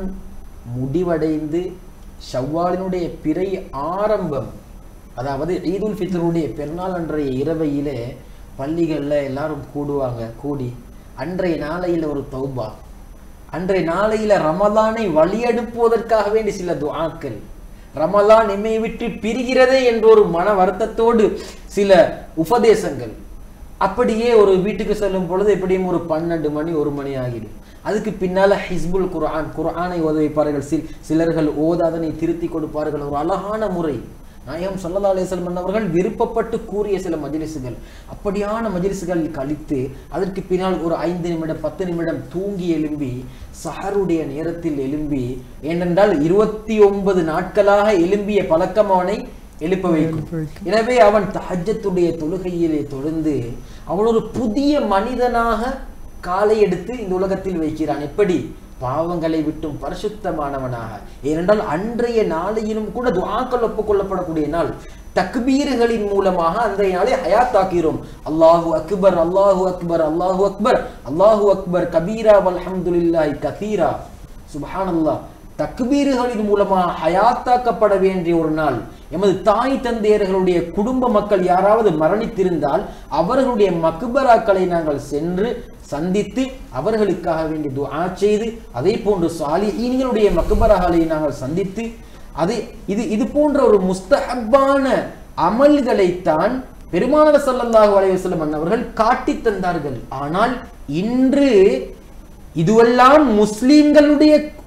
Speaker 2: முடிவடைந்து ஷவ்வாலினுடைய பிறை ஆரம்பம் அதாவது ஈதுல் ஃபித்ருடைய பெருநாள் அன்றைய இரவையிலே பள்ளிகள்ல எல்லாரும் கூடுவாங்க கூடி அன்றைய நாளையில ஒரு தௌபா அன்றைய நாளையில ரமலானை வழியெடுப்பதற்காக வேண்டி சில துஆக்கள் ரமலான் எம்மை விட்டு பிரிகிறதே என்ற ஒரு மன வருத்தத்தோடு சில உபதேசங்கள் அப்படியே ஒரு வீட்டுக்கு செல்லும் பொழுது எப்படியும் ஒரு பன்னெண்டு மணி ஒரு மணி ஆகிடும் அதுக்கு பின்னால ஹிஸ்புல் குர்ஆன் குர்ஆனை ஓத வைப்பார்கள் சில் சிலர்கள் ஓதாதனை திருத்தி கொடுப்பார்கள் ஒரு அழகான முறை நாயகம் ஸல்லல்லாஹு அலைஹி வஸல்லம் அவர்கள் விருப்பப்பட்டு கூறிய சில மஜ்லிஸுகள் அப்படியான மஜ்லிஸுகள் கழித்து அதற்கு பின்னால் ஒரு ஐந்து நிமிடம் பத்து நிமிடம் தூங்கி எழும்பி சஹருடைய நேரத்தில் எழும்பி ஏனென்றால் இருபத்தி ஒன்பது நாட்களாக எழும்பிய பழக்கம் அவனை எழுப்ப வைக்கும் எனவே அவன் தஹஜத்துடைய தொழுகையிலே தொழுந்து அவன் ஒரு புதிய மனிதனாக காலை எடுத்து இந்த உலகத்தில் வைக்கிறான் எப்படி பாவங்களை விட்டும் பரிசுத்தமானவனாக ஏனென்றால் அன்றைய நாளையிலும் கூட துஆக்கள் ஒப்புக்கொள்ளப்படக்கூடிய நாள் தக்பீர்களின் மூலமாக அன்றைய நாளை ஹயாத்தாக்கிறோம் அல்லாஹு அக்பர் அல்லாஹு அக்பர் அல்லாஹு அக்பர் அல்லாஹு அக்பர் கபீரா வல்ஹம்துலில்லாஹி கதீரா சுப்ஹானல்லாஹ் தக்பீர்களின் மூலமாக ஹயாத்தாக்கப்பட வேண்டிய ஒரு நாள் எமது தாய் தந்தையர்களுடைய குடும்ப மக்கள் யாராவது மரணித்திருந்தால் அவர்களுடைய மக்பராக்களை நாங்கள் சென்று சந்தித்து அவர்களுக்காக வேண்டி துஆ செய்து அதே போன்று சாலிஹீன்களுடைய மக்பராக்களை நாங்கள் சந்தித்து அது இது இது போன்ற ஒரு முஸ்தஹப்பான அமல்களைத்தான் பெருமானார் ஸல்லல்லாஹு அலைஹி வஸல்லம் அவர்கள் காட்டித் தந்தார்கள் ஆனால் இன்று இதுவெல்லாம் முஸ்லிம்களுடைய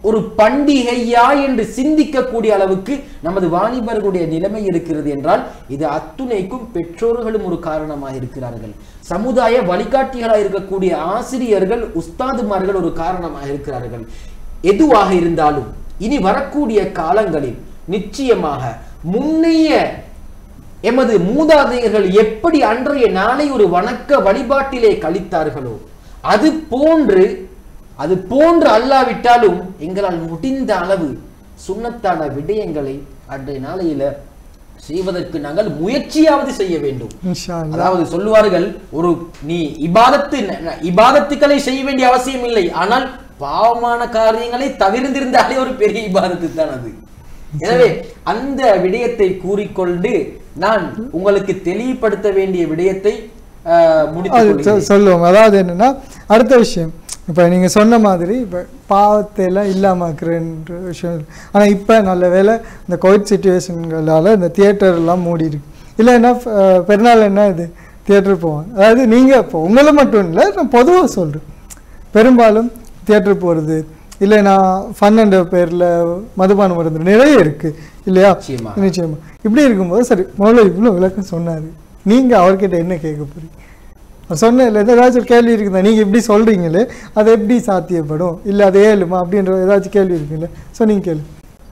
Speaker 2: ஒரு பண்டிகையா என்று சிந்திக்கக்கூடிய அளவுக்கு நமது வாலிபர்களுடைய நிலைமை இருக்கிறது என்றால் இது அத்துணைக்கும் பெற்றோர்களும் ஒரு காரணமாக இருக்கிறார்கள் சமுதாய வழிகாட்டிகளாக இருக்கக்கூடிய ஆசிரியர்கள் உஸ்தாதுமார்கள் ஒரு காரணமாக இருக்கிறார்கள் எதுவாக இருந்தாலும் இனி வரக்கூடிய காலங்களில் நிச்சயமாக முன்னைய எமது மூதாதையர்கள் எப்படி அன்றைய நாளை ஒரு வணக்க வழிபாட்டிலே கழித்தார்களோ அது போன்று அது போன்று அல்லாவிட்டாலும் எங்களால் முடிந்த அளவு சுண்ணத்தான விடயங்களை அன்றைய நாளையில செய்வதற்கு நாங்கள் முயற்சியாவது செய்ய வேண்டும்
Speaker 1: இன்ஷா அல்லாஹ்.
Speaker 2: அதாவது சொல்லுவார்கள் ஒரு நீ இபாதத்து இபாதத்துக்களை செய்ய வேண்டிய அவசியம் இல்லை ஆனால் பாவமான காரியங்களை தவிர்ந்திருந்தாலே ஒரு பெரிய இபாதத்து தான் அது எனவே அந்த விடயத்தை கூறிக்கொண்டு நான் உங்களுக்கு தெளிவுபடுத்த வேண்டிய விடயத்தை ஆஹ், முடித்துக்
Speaker 1: அது
Speaker 2: கொள்கிறேன்.
Speaker 1: சொ- சொல்லுவோம் அதாவது என்னன்னா அடுத்த விஷயம் இப்போ நீங்கள் சொன்ன மாதிரி இப்போ பாவத்தை எல்லாம் இல்லாமக்குறன்ற விஷயம் இருக்கு. ஆனா இப்போ நல்ல வேளை இந்த கோவிட் சுச்சுவேஷன்களால் இந்த தியேட்டர் எல்லாம் மூடி இருக்கு இல்லைன்னா அஹ், பெருநாள் என்ன இது தியேட்டர் போவாங்க அதாவது நீங்கள் இப்போ உங்களை மட்டும் இல்லை நான் பொதுவாக சொல்கிறேன் பெரும்பாலும் தியேட்டர் போகிறது இல்லை நான் ஃபன் என்ற பேரில் மதுபானம் மருந்து நிறைய இருக்குது இல்லையா
Speaker 2: நிச்சயமா.
Speaker 1: நிச்சயமா இப்படி இருக்கும்போது சரி முதல்ல இவ்வளோ விளக்கம் சொன்னார் நீங்கள் அவர்கிட்ட என்ன கேட்க போறீங்க அவர் சொன்ன இல்லை ஏதாச்சும் ஒரு கேள்வி இருக்குதா நீங்கள் இப்படி சொல்கிறீங்களே அது எப்படி சாத்தியப்படும் இல்லை அது ஏழுமா அப்படின்ற ஏதாச்சும் கேள்வி இருக்குல்ல ஸோ நீங்கள் கேளு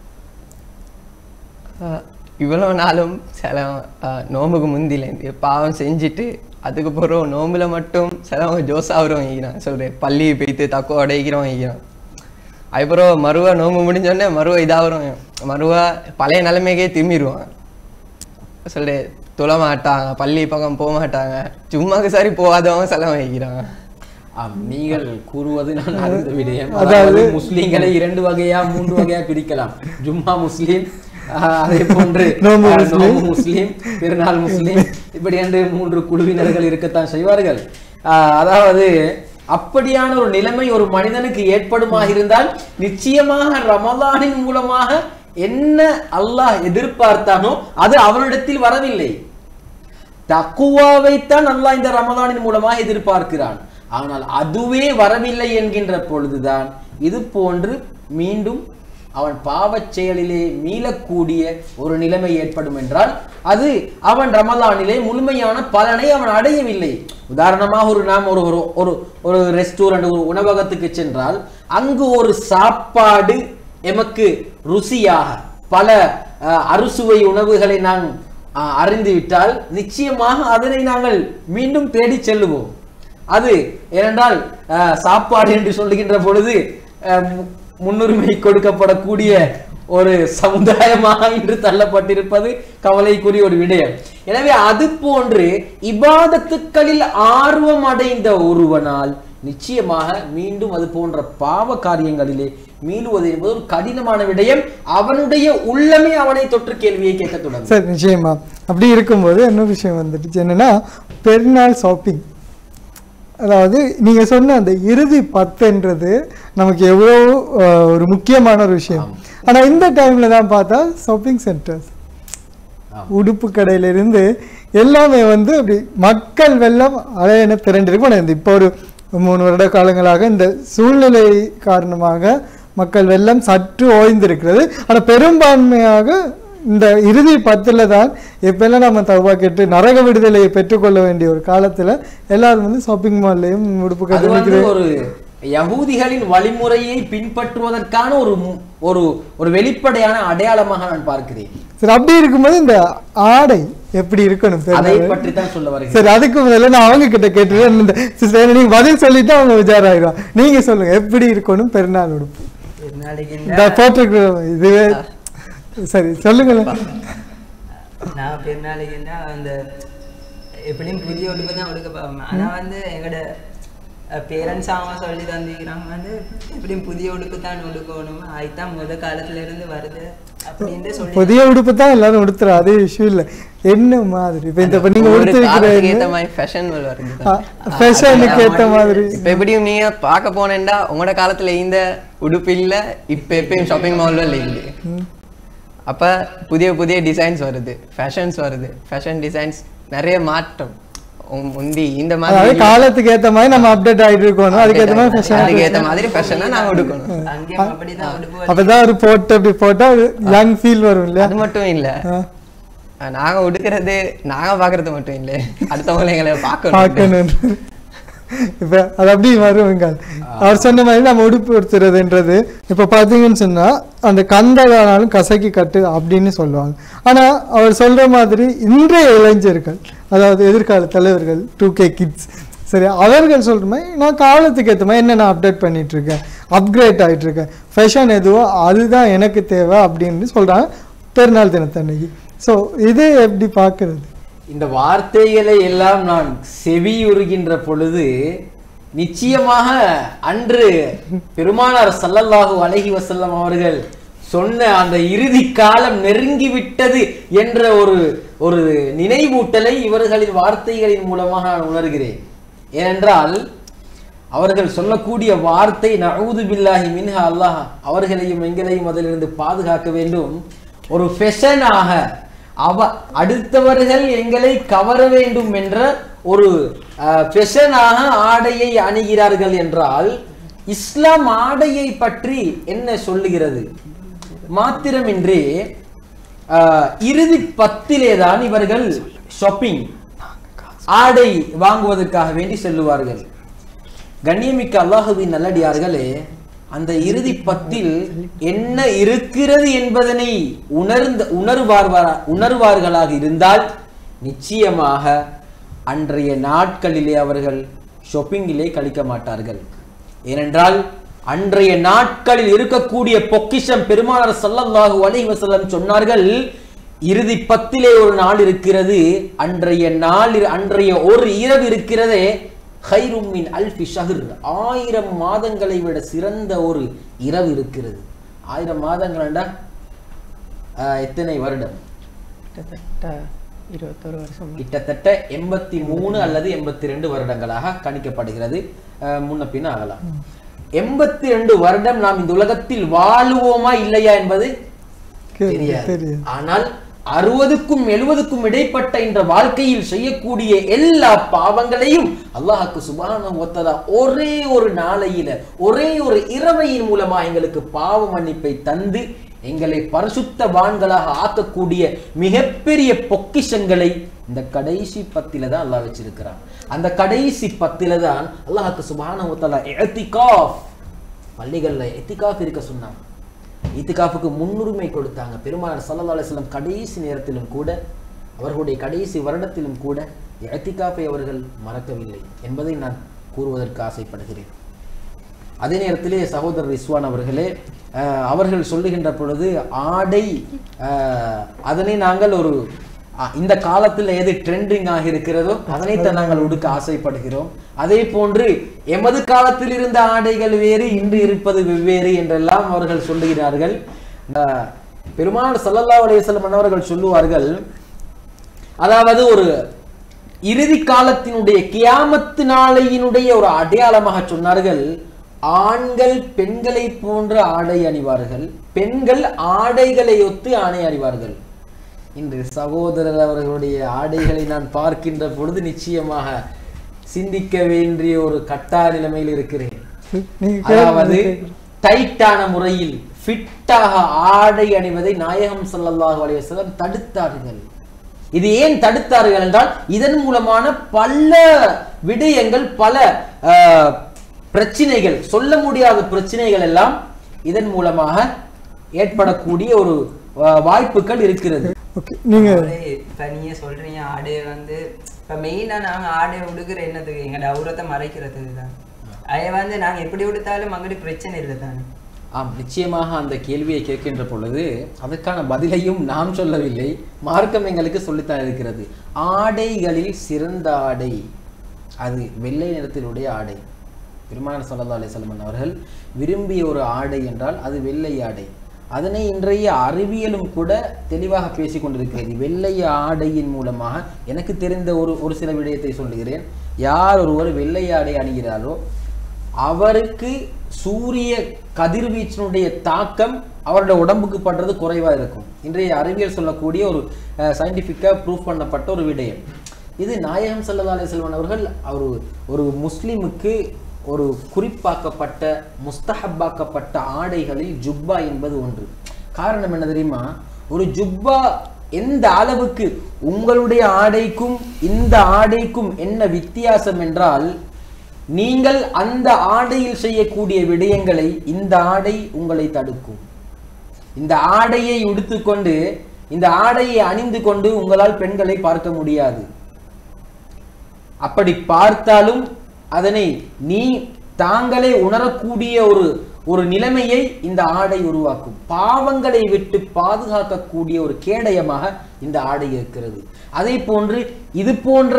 Speaker 4: ஆஹ் இவ்வளோ நாளும் சில ஆஹ் நோம்புக்கு முந்திலேருந்து பாவம் செஞ்சுட்டு அதுக்கு பிறகு நோம்புல மட்டும் சிலவங்க ஜோசாகிறோம் வைக்கிறான் சொல்கிறேன் பள்ளி போய்த்து தக்கோ அடைக்கிறோம் வைக்கிறான் அதுக்கப்புறம் மறுவா நோம்பு முடிஞ்சோடனே மறுவா இதாகிறோம் மறுவா பழைய நிலைமைக்கே திரும்பிடுவான் சொல்கிறேன் தொழ மாட்டாங்க பள்ளி பக்கம் போக மாட்டாங்க சும்மாக்கு சரி போகாதவங்க செலவு வைக்கிறாங்க
Speaker 2: ஆம் நீங்கள் கூறுவது நான் அறிந்த விடயம்
Speaker 1: அதாவது-
Speaker 2: அதாவது முஸ்லிம்களை இரண்டு வகையா மூன்று வகையா பிரிக்கலாம் ஜும்மா முஸ்லிம் ஆஹ், அதே போன்று
Speaker 1: நோன்பு
Speaker 2: ஆஹ்,
Speaker 1: முஸ்லிம்.
Speaker 2: நோன்பு முஸ்லிம் பெருநாள் முஸ்லிம் இப்படி என்று மூன்று குழுவினர்கள் இருக்கத்தான் செய்வார்கள் ஆஹ், அதாவது அப்படியான ஒரு நிலைமை ஒரு மனிதனுக்கு ஏற்படுமாக இருந்தால் நிச்சயமாக ரமலானின் மூலமாக என்ன அல்லாஹ் எதிர்பார்த்தானோ அது அவனிடத்தில் வரவில்லை தக்குவாவைத்தான் அல்லாஹ் இந்த ரமதானின் மூலமாக எதிர்பார்க்கிறான் ஆனால் அதுவே வரவில்லை என்கின்ற பொழுதுதான் இது போன்று மீண்டும் அவன் பாவச் செயலிலே மீளக்கூடிய ஒரு நிலைமை ஏற்படும் என்றால் அது அவன் ரமலானிலே முழுமையான பலனை அவன் அடையவில்லை உதாரணமாக ஒரு நாம் ஒரு ஒரு ஒரு ஒரு ரெஸ்டாரண்ட் ஒரு உணவகத்துக்கு சென்றால் அங்கு ஒரு சாப்பாடு எமக்கு ருசியாக பல அஹ், அறுசுவை உணவுகளை நாம் அஹ், அறிந்துவிட்டால் நிச்சயமாக அதனை நாங்கள் மீண்டும் தேடி செல்லுவோம் அது ஏனென்றால் அஹ், சாப்பாடு என்று சொல்லுகின்ற பொழுது அஹ், மு- முன்னுரிமை கொடுக்கப்படக்கூடிய ஒரு சமுதாயமாக இன்று தள்ளப்பட்டிருப்பது கவலைக்குரிய ஒரு விடயம் எனவே அது போன்று இபாதத்துக்களில் ஆர்வம் அடைந்த ஒருவனால் நிச்சயமாக மீண்டும் அது போன்ற பாவ காரியங்களிலே மீளுவது என்பது ஒரு கடினமான விடயம் அவனுடைய உள்ளமே அவனை தொற்று கேள்வியை கேட்க தொடங்கும்
Speaker 1: சரி நிச்சயமா அப்படி இருக்கும்போது இன்னொரு விஷயம் வந்துடுச்சு என்னன்னா பெருநாள் ஷாப்பிங் அதாவது நீங்க சொன்ன அந்த இறுதி பத்துன்றது நமக்கு எவ்வளோ அஹ், ஒரு முக்கியமான ஒரு விஷயம் ஆனா இந்த டைம்ல தான் பார்த்தா ஷாப்பிங் சென்டர்ஸ்
Speaker 2: ஆம்.
Speaker 1: உடுப்பு கடையிலிருந்து எல்லாமே வந்து அப்படி மக்கள் வெள்ளம் அலையென திரண்டிருக்கும் ஆனா இந்த இப்போ ஒரு மூணு வருட காலங்களாக இந்த சூழ்நிலை காரணமாக மக்கள் வெள்ளம் சற்று ஓய்ந்திருக்கிறது ஆனா பெரும்பான்மையாக இந்த இறுதி பத்துல தான் எப்பெல்லாம் நம்ம தவா கேட்டு நரக விடுதலையை பெற்றுக்கொள்ள வேண்டிய ஒரு காலத்துல எல்லாரும் வந்து ஷாப்பிங் மால்லையும் உடுப்பு
Speaker 2: அது
Speaker 1: கடை
Speaker 2: வந்து ஒரு யகூதிகளின் வழிமுறையை பின்பற்றுவதற்கான ஒரு மு- ஒரு ஒரு வெளிப்படையான அடையாளமாக நான் பார்க்கிறேன்
Speaker 1: சரி அப்படி இருக்கும்போது இந்த ஆடை எப்படி இருக்கணும்
Speaker 2: அதை
Speaker 1: பெருநாள்?
Speaker 2: பற்றி தான் சொல்ல வருகிறேன்
Speaker 1: சரி அதுக்கு முதல்ல நான் அவங்க கிட்ட கேட்டுருவேன் இந்த சிஸ்டர் நீங்க பதில் சொல்லிட்டு அவங்க விசாரம் ஆயிடும் நீங்க சொல்லுங்க எப்படி இருக்கணும் பெருநாள் உடுப்பு
Speaker 3: நாளைக்கு
Speaker 1: இந்த போட்டோ இதுவே சரி சொல்லுங்களேன்
Speaker 3: நான் பெருநாளைக்குன்னா அந்த எப்படியும் புதிய உடுப்பு தான் உடுக்க பார்ப்பேன் ஆனால் வந்து எங்களோட பேரண்ட்ஸ் அவங்க சொல்லி தந்திக்கிறாங்க வந்து எப்படியும் புதிய உடுப்பு தான் உடுக்கணும் அதுதான் முத காலத்துல இருந்து வருது அப்படின்ட்டு சொல்லி
Speaker 1: புதிய உடுப்பு தான் எல்லாரும் உடுத்துறா அதே இஷ்யூ இல்ல என்ன மாதிரி இப்ப இந்த இப்ப நீங்க
Speaker 4: ஒரு காலத்துக்கு
Speaker 1: உடுத்திருக்கிற
Speaker 4: ஏத்த மாதிரி ஃபேஷன் வருது
Speaker 1: ஃபேஷனுக்கு ஏத்த மாதிரி
Speaker 4: இப்ப எப்படியும் நீங்க பார்க்க போனேன்டா உங்களோட காலத்துல இந்த உடுப்பு இல்ல இப்ப எப்பயும் ஷாப்பிங் மால்ல இல்லை அப்ப புதிய புதிய டிசைன்ஸ் வருது ஃபேஷன்ஸ் வருது ஃபேஷன் டிசைன்ஸ் நிறைய மாற்றம் உம் முந்தி இந்த
Speaker 1: அதாவது
Speaker 4: மாதிரி
Speaker 1: காலத்துக்கு ஏத்த மாதிரி நம்ம அப்டேட் ஆயிட்டு இருக்கணும் அதுக்கு ஏத்த மாதிரி fashion
Speaker 4: அதுக்கு ஏத்த மாதிரி ஃபேஷனா நாங்க உடுக்கணும்
Speaker 3: அங்கேயும் அப்படிதான் உடுப்பு
Speaker 1: அப்பதான் ஒரு போட்டு அப்படி போட்டா ஒரு யங் ஃபீல் வரும் இல்லையா
Speaker 4: அது மட்டும் இல்ல
Speaker 1: ஆ,
Speaker 4: நாங்க உடுக்கிறது நாங்க பாக்குறது மட்டும் இல்ல அடுத்தவங்களை எங்களை பார்க்கணும்
Speaker 1: பார்க்கணும் இப்ப அது அப்படி வருவங்க அவர் சொன்ன மாதிரி நம்ம உடுப்படுத்துறதுன்றது இப்ப பாத்தீங்கன்னு சொன்னா அந்த கந்தகானாலும் கசக்கி கட்டு அப்படின்னு சொல்லுவாங்க ஆனா அவர் சொல்ற மாதிரி இன்றைய இளைஞர்கள் அதாவது எதிர்கால தலைவர்கள் டூ கே கிட்ஸ் சரி அவர்கள் சொல்ற மாதிரி நான் காலத்துக்கு ஏற்ற மாதிரி என்ன நான் அப்டேட் பண்ணிட்டு இருக்கேன் அப்கிரேட் ஆயிட்டு இருக்கேன் ஃபேஷன் எதுவோ அதுதான் எனக்கு தேவை அப்படின்னு சொல்றாங்க பெருநாள் தினத்தன்னைக்கு ஸோ இது எப்படி பார்க்கறது
Speaker 2: இந்த வார்த்தைகளை எல்லாம் நான் செவியுறுகின்ற பொழுது நிச்சயமாக அன்று பெருமானார் ஸல்லல்லாஹு அலைஹி வஸல்லம் அவர்கள் சொன்ன அந்த இறுதி காலம் நெருங்கி விட்டது என்ற ஒரு ஒரு நினைவூட்டலை இவர்களின் வார்த்தைகளின் மூலமாக நான் உணர்கிறேன் ஏனென்றால் அவர்கள் சொல்லக்கூடிய வார்த்தை நஊது பில்லாஹி மின்ஹா அல்லாஹ் அவர்களையும் எங்களையும் அதிலிருந்து பாதுகாக்க வேண்டும் ஒரு ஃபெஷனாக அவ அடுத்தவர்கள் எங்களை கவர வேண்டும் என்ற ஒரு ஃபெஷனாக ஆடையை அணுகிறார்கள் என்றால் இஸ்லாம் ஆடையை பற்றி என்ன சொல்லுகிறது மாத்திரமின்றி ஆஹ், இறுதி பத்திலே தான் இவர்கள் ஷாப்பிங் ஆடை வாங்குவதற்காக வேண்டி செல்லுவார்கள் கண்ணியமிக்க அல்லாஹுவின் நல்லடியார்களே அந்த இறுதி பத்தில் என்ன இருக்கிறது என்பதனை உணர்ந்த உணர்வார்வா உணர்வார்களாக இருந்தால் நிச்சயமாக அன்றைய நாட்களிலே அவர்கள் ஷாப்பிங்கிலே கழிக்க மாட்டார்கள் ஏனென்றால் அன்றைய நாட்களில் இருக்கக்கூடிய பொக்கிஷம் பெருமானார் ஸல்லல்லாஹு அலைஹி வஸல்லம் சொன்னார்கள் இறுதி பத்திலே ஒரு நாள் இருக்கிறது அன்றைய நாள் அன்றைய ஒரு இரவு இருக்கிறதே ஹைரும் மின் அல்ஃபி ஷஹர் ஆயிரம் மாதங்களை விட சிறந்த ஒரு இரவு இருக்கிறது ஆயிரம் மாதங்கள்டா ஆஹ், எத்தனை வருடம்
Speaker 4: கிட்டத்தட்ட இருபத்தொரு வருஷம்
Speaker 2: கிட்டத்தட்ட எண்பத்தி மூணு அல்லது எண்பத்தி ரெண்டு வருடங்களாக கணிக்கப்படுகிறது அஹ், முன்ன பின்ன ஆகலாம் எண்பத்தி ரெண்டு வருடம் நாம் இந்த உலகத்தில் வாழுவோமா இல்லையா என்பது
Speaker 1: கேள்வி,
Speaker 2: தெரியாது
Speaker 1: தெரியாது.
Speaker 2: ஆனால் அறுபதுக்கும் எழுபதுக்கும் இடைப்பட்ட இந்த வாழ்க்கையில் செய்யக்கூடிய எல்லா பாவங்களையும் அல்லாஹ்க்கு சுபான ஒத்ததா ஒரே ஒரு நாளையில ஒரே ஒரு இரவையின் மூலமா எங்களுக்கு பாவ மன்னிப்பை தந்து எங்களை பரிசுத்தவான்களாக ஆக்கக்கூடிய மிகப்பெரிய பொக்கிஷங்களை இந்த கடைசி பத்தில தான் அல்லாஹ் வச்சிருக்கிறான் அந்த கடைசி பத்தில தான் அல்லாஹ்க்கு சுபான ஒத்தலா எத்திகாஃப் பள்ளிகள்ல எத்திகாஃப் இருக்க சொன்னான் இத்திகாஃபுக்கு முன்னுரிமை கொடுத்தாங்க பெருமானார் ஸல்லல்லாஹு அலைஹி வஸல்லம் கடைசி நேரத்திலும் கூட அவர்களுடைய கடைசி வருடத்திலும் கூட எத்திகாஃபை அவர்கள் மறக்கவில்லை என்பதை நான் கூறுவதற்கு ஆசைப்படுகிறேன் அதே நேரத்திலே சகோதரர் ரிஸ்வான் அவர்களே அஹ், அவர்கள் சொல்லுகின்ற பொழுது ஆடை அஹ், அதனை நாங்கள் ஒரு அஹ், இந்த காலத்தில் எது ட்ரெண்டிங் ஆகி இருக்கிறதோ அதனைத்தான் நாங்கள் உடுக்க ஆசைப்படுகிறோம் அதே போன்று எமது காலத்தில் இருந்த ஆடைகள் வேறு இன்று இருப்பது வெவ்வேறு என்றெல்லாம் அவர்கள் சொல்லுகிறார்கள் அஹ், பெருமாள் ஸல்லல்லாஹு அலைஹி வஸல்லம் அவர்கள் சொல்லுவார்கள் அதாவது ஒரு இறுதி காலத்தினுடைய கியாமத்து நாளையினுடைய ஒரு அடையாளமாக சொன்னார்கள் ஆண்கள் பெண்களை போன்ற ஆடை அணிவார்கள் பெண்கள் ஆடைகளை ஒத்து ஆணை அணிவார்கள் இன்று சகோதரர் அவர்களுடைய ஆடைகளை நான் பார்க்கின்ற பொழுது நிச்சயமாக சிந்திக்க வேண்டிய ஒரு கட்டாய நிலைமையில் இருக்கிறேன்
Speaker 1: நீங்க
Speaker 2: அதாவது
Speaker 1: கேள்வி
Speaker 2: டைட்டான முறையில் ஃபிட்டாக ஆடை அணிவதை நாயகம் ஸல்லல்லாஹு அலைஹி வஸல்லம் தடுத்தார்கள் இது ஏன் தடுத்தார்கள் என்றால் இதன் மூலமான பல விடயங்கள் பல ஆஹ், பிரச்சனைகள் சொல்ல முடியாத பிரச்சனைகள் எல்லாம் இதன் மூலமாக ஏற்படக்கூடிய ஒரு ஆஹ், வாய்ப்புகள் இருக்கிறது
Speaker 1: ஓகே நீங்க
Speaker 3: ஆடை இப்ப நீங்க சொல்றீங்க ஆடையை வந்து இப்ப மெயினா நாங்க ஆடையை உடுக்குற என்னத்துக்கு எங்க டவுரத்தை மறைக்கிறதுக்கு தான் அதை வந்து நாங்க எப்படி உடுத்தாலும் அங்கடி பிரச்சனை இல்லை தானே
Speaker 2: ஆம் நிச்சயமாக அந்த கேள்வியை கேட்கின்ற பொழுது அதற்கான பதிலையும் நாம் சொல்லவில்லை மார்க்கம் எங்களுக்கு சொல்லித்தான் இருக்கிறது ஆடைகளில் சிறந்த ஆடை அது வெள்ளை நிறத்திலுடைய ஆடை பெருமானார் ஸல்லல்லாஹு அலைஹி வஸல்லம் அவர்கள் விரும்பிய ஒரு ஆடை என்றால் அது வெள்ளை ஆடை அதனை இன்றைய அறிவியலும் கூட தெளிவாக பேசிக் கொண்டிருக்கிறது வெள்ளை ஆடையின் மூலமாக எனக்கு தெரிந்த ஒரு ஒரு சில விடயத்தை சொல்லுகிறேன் யார் ஒருவர் வெள்ளை ஆடை அணிகிறாரோ அவருக்கு சூரிய கதிர்வீச்சினுடைய தாக்கம் அவருடைய உடம்புக்கு படுறது குறைவா இருக்கும் இன்றைய அறிவியல் சொல்லக்கூடிய ஒரு சயின்டிஃபிக்காக ப்ரூஃப் பண்ணப்பட்ட ஒரு விடயம் இது நாயகம் ஸல்லல்லாஹு அலைஹி வஸல்லம் அவர்கள் ஒரு ஒரு முஸ்லிமுக்கு ஒரு குறிப்பாக்கப்பட்ட முஸ்தஹப்பாக்கப்பட்ட ஆடைகளில் ஜுப்பா என்பது ஒன்று காரணம் என்ன தெரியுமா ஒரு ஜுப்பா எந்த அளவுக்கு உங்களுடைய ஆடைக்கும் இந்த ஆடைக்கும் என்ன வித்தியாசம் என்றால் நீங்கள் அந்த ஆடையில் செய்யக்கூடிய விடயங்களை இந்த ஆடை உங்களை தடுக்கும் இந்த ஆடையை உடுத்துக்கொண்டு இந்த ஆடையை அணிந்து கொண்டு உங்களால் பெண்களை பார்க்க முடியாது அப்படி பார்த்தாலும் அதனை நீ தாங்களே உணரக்கூடிய ஒரு ஒரு நிலைமையை இந்த ஆடை உருவாக்கும் பாவங்களை விட்டு பாதுகாக்கக்கூடிய ஒரு கேடயமாக இந்த ஆடை இருக்கிறது அதே போன்று இது போன்ற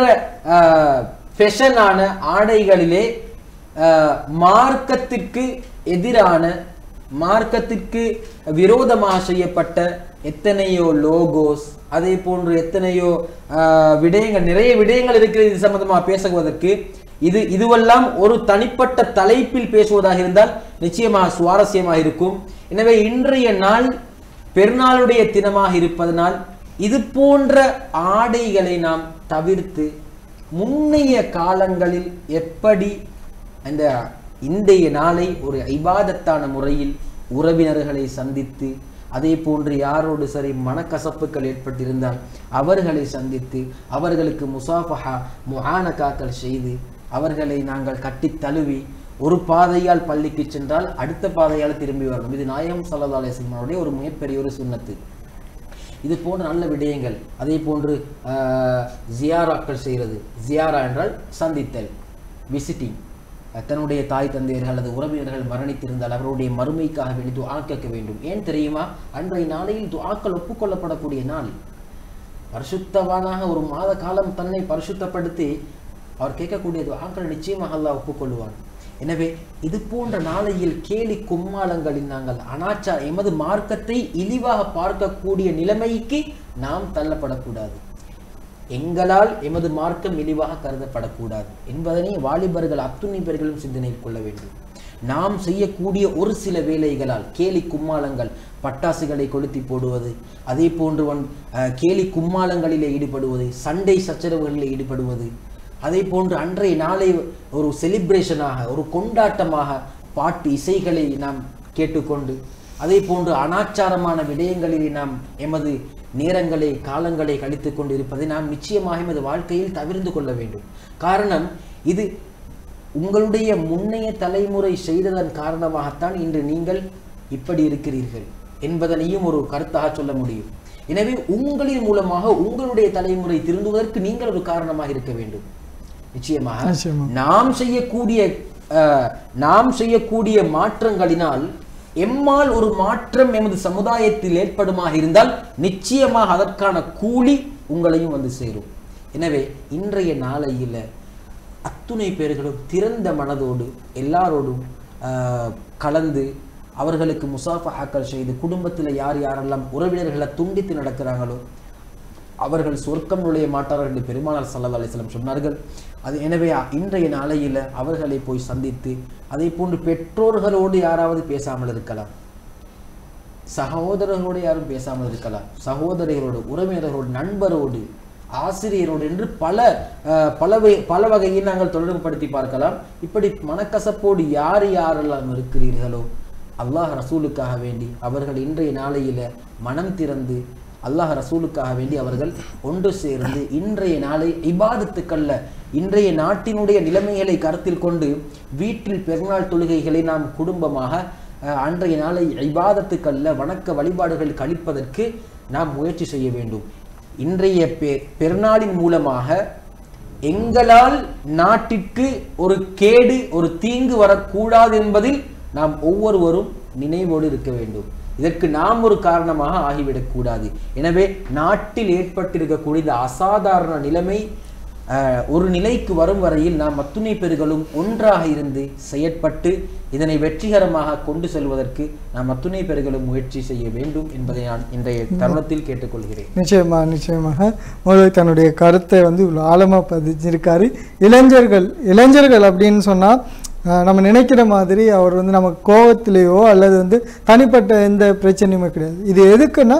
Speaker 2: ஃபெஷனான ஆடைகளிலே ஆஹ், மார்க்கத்திற்கு எதிரான மார்க்கத்திற்கு விரோதமாக செய்யப்பட்ட எத்தனையோ லோகோஸ் அதே போன்று எத்தனையோ ஆஹ், விடயங்கள் நிறைய விடயங்கள் இருக்கிறது இது சம்பந்தமாக பேசுவதற்கு இது இதுவெல்லாம் ஒரு தனிப்பட்ட தலைப்பில் பேசுவதாக இருந்தால் நிச்சயமாக சுவாரஸ்யமாக இருக்கும் எனவே இன்றைய நாள் பெருநாளுடைய தினமாக இருப்பதனால் இது போன்ற ஆடைகளை நாம் தவிர்த்து முன்னைய காலங்களில் எப்படி அந்த இன்றைய நாளை ஒரு ஐபாதத்தான முறையில் உறவினர்களை சந்தித்து அதே போன்று யாரோடு சரி மனக்கசப்புகள் ஏற்பட்டிருந்தால் அவர்களை சந்தித்து அவர்களுக்கு முசாஃபஹா முஆனகாக்கள் செய்து அவர்களை நாங்கள் கட்டித் தழுவி ஒரு பாதையால் பள்ளிக்கு சென்றால் அடுத்த பாதையால் திரும்பி வரணும் இது நாயம் சல்லா அலிஸ்லமாவுடைய ஒரு மிகப்பெரிய ஒரு சுன்னத்து இது போன்ற நல்ல விடயங்கள் அதே போன்று ஆஹ், ஜியாராக்கள் செய்கிறது ஜியாரா என்றால் சந்தித்தல் விசிட்டிங் தன்னுடைய தாய் தந்தையர்கள் அல்லது உறவினர்கள் மரணித்திருந்தால் அவருடைய மறுமைக்காக வேண்டி துஆ கேட்க வேண்டும் ஏன் தெரியுமா அன்றைய நாளையில் துஆக்கள் ஒப்புக்கொள்ளப்படக்கூடிய நாள் பரிசுத்தவானாக ஒரு மாத காலம் தன்னை பரிசுத்தப்படுத்தி அவர் கேட்கக்கூடிய துஆக்கள் நிச்சயமாக அல்லாஹ் ஒப்புக்கொள்வான் எனவே இது போன்ற நாளையில் கேலி கும்மாளங்களில் நாங்கள் அனாச்சார எமது மார்க்கத்தை இழிவாக பார்க்கக்கூடிய நிலைமைக்கு நாம் தள்ளப்படக்கூடாது எங்களால் எமது மார்க்கம் இழிவாக கருதப்படக்கூடாது என்பதனை வாலிபர்கள் அத்துணை பேர்களும் சிந்தனையில் கொள்ள வேண்டும் நாம் செய்யக்கூடிய ஒரு சில வேலைகளால் கேலி கும்மாளங்கள் பட்டாசுகளை கொளுத்தி போடுவது அதே போன்று ஒன் அஹ், கேலி கும்மாளங்களிலே ஈடுபடுவது சண்டை சச்சரவுகளில் ஈடுபடுவது அதே போன்று அன்றைய நாளை ஒரு செலிப்ரேஷனாக ஒரு கொண்டாட்டமாக பாட்டு இசைகளை நாம் கேட்டுக்கொண்டு அதே போன்று அனாச்சாரமான விடயங்களிலே நாம் எமது நேரங்களை காலங்களை கழித்துக் கொண்டு இருப்பதை நாம் நிச்சயமாக எமது வாழ்க்கையில் தவிர்த்து கொள்ள வேண்டும் காரணம் இது உங்களுடைய முன்னைய தலைமுறை செய்ததன் காரணமாகத்தான் இன்று நீங்கள் இப்படி இருக்கிறீர்கள் என்பதனையும் ஒரு கருத்தாக சொல்ல முடியும் எனவே உங்களின் மூலமாக உங்களுடைய தலைமுறை திருந்துவதற்கு நீங்கள் ஒரு காரணமாக இருக்க வேண்டும் நிச்சயமாக
Speaker 1: நிச்சயமா.
Speaker 2: நாம் செய்யக்கூடிய அஹ், நாம் செய்யக்கூடிய மாற்றங்களினால் எம்மால் ஒரு மாற்றம் எமது சமுதாயத்தில் ஏற்படுமாக இருந்தால் நிச்சயமாக அதற்கான கூலி உங்களையும் வந்து சேரும் எனவே இன்றைய நாளையில அத்துணை பேர்களும் திறந்த மனதோடு எல்லாரோடும் ஆஹ், கலந்து அவர்களுக்கு முசாஃபஹாக்கள் செய்து குடும்பத்தில் யார் யாரெல்லாம் உறவினர்களை துண்டித்து நடக்கிறாங்களோ அவர்கள் சொர்க்கம் நுழைய மாட்டார்கள் என்று பெருமானார் சல்லா அலிஸ்லாம் சொன்னார்கள் அது எனவே இன்றைய நாளையில் அவர்களை போய் சந்தித்து அதே போன்று பெற்றோர்களோடு யாராவது பேசாமல் இருக்கலாம் சகோதரர்களோடு யாரும் பேசாமல் இருக்கலாம் சகோதரிகளோடு உறவினர்களோடு நண்பரோடு ஆசிரியரோடு என்று பல அஹ், பல வகை பல வகையில் நாங்கள் தொடர்புபடுத்தி பார்க்கலாம் இப்படி மனக்கசப்போடு யார் யாரெல்லாம் இருக்கிறீர்களோ அல்லாஹ் ரசூலுக்காக வேண்டி அவர்கள் இன்றைய நாளையில மனம் திறந்து அல்லாஹ் ரசூலுக்காக வேண்டி அவர்கள் ஒன்று சேர்ந்து இன்றைய நாளை இபாதத்துக்கல்ல இன்றைய நாட்டினுடைய நிலைமைகளை கருத்தில் கொண்டு வீட்டில் பெருநாள் தொழுகைகளை நாம் குடும்பமாக அஹ், அன்றைய நாளை இபாதத்துக்கல்ல வணக்க வழிபாடுகள் கழிப்பதற்கு நாம் முயற்சி செய்ய வேண்டும் இன்றைய பெ பெருநாளின் மூலமாக எங்களால் நாட்டிற்கு ஒரு கேடு ஒரு தீங்கு வரக்கூடாது என்பதில் நாம் ஒவ்வொருவரும் நினைவோடு இருக்க வேண்டும் இதற்கு நாம் ஒரு காரணமாக ஆகிவிடக்கூடாது எனவே நாட்டில் ஏற்பட்டிருக்கக்கூடிய இந்த அசாதாரண நிலைமை அஹ், ஒரு நிலைக்கு வரும் வரையில் நாம் அத்துணை பேர்களும் ஒன்றாக இருந்து செயற்பட்டு இதனை வெற்றிகரமாக கொண்டு செல்வதற்கு நாம் அத்துணை பேர்களும் முயற்சி செய்ய வேண்டும் என்பதை நான் இன்றைய தருணத்தில் கேட்டுக்கொள்கிறேன்
Speaker 1: நிச்சயமா நிச்சயமாக முதல்ல தன்னுடைய கருத்தை வந்து இவ்வளோ ஆழமாக பதிஞ்சிருக்காரு இளைஞர்கள் இளைஞர்கள் அப்படின்னு சொன்னால் நம்ம நினைக்கிற மாதிரி அவர் வந்து நமக்கு கோவத்திலேயோ அல்லது வந்து தனிப்பட்ட எந்த பிரச்சனையுமே கிடையாது இது எதுக்குன்னா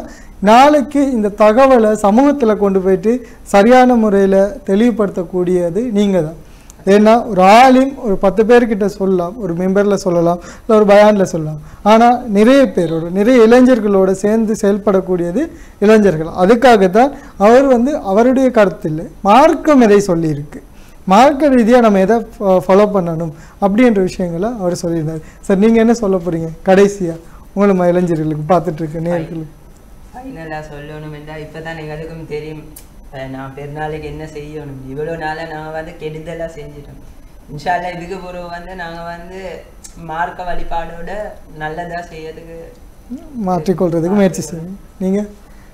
Speaker 1: நாளைக்கு இந்த தகவலை சமூகத்தில் கொண்டு போயிட்டு சரியான முறையில் தெளிவுபடுத்தக்கூடியது நீங்கள் தான் ஏன்னா ஒரு ஆலிம் ஒரு பத்து பேர்கிட்ட சொல்லலாம் ஒரு மெம்பரில் சொல்லலாம் இல்லை ஒரு பயானில் சொல்லலாம் ஆனால் நிறைய பேரோட நிறைய இளைஞர்களோட சேர்ந்து செயல்படக்கூடியது இளைஞர்கள் அதுக்காகத்தான் அவர் வந்து அவருடைய கருத்தில் மார்க்கம் எதை சொல்லியிருக்கு மார்க்க ரீதியாக நம்ம எதை ஃபாலோ பண்ணணும் அப்படின்ற விஷயங்களை அவர் சொல்லியிருந்தார் சார் நீங்கள் என்ன சொல்ல போகிறீங்க கடைசியாக உங்களை இளைஞர்களுக்கு பார்த்துட்டு இருக்க நேர்களுக்கு
Speaker 3: ஃபைனலாக சொல்லணும் என்றால் இப்போ தான் எங்களுக்கும் தெரியும் அஹ் நான் பெருநாளைக்கு என்ன செய்யணும் இவ்வளோ நாளாக நாங்கள் வந்து கெடுதலாக செஞ்சிட்டோம் இன்ஷால்லா இதுக்கு பிறகு வந்து நாங்கள் வந்து மார்க்க வழிபாடோட நல்லதாக செய்யறதுக்கு
Speaker 1: மாற்றிக்கொள்றதுக்கு முயற்சி செய்யுங்க நீங்கள்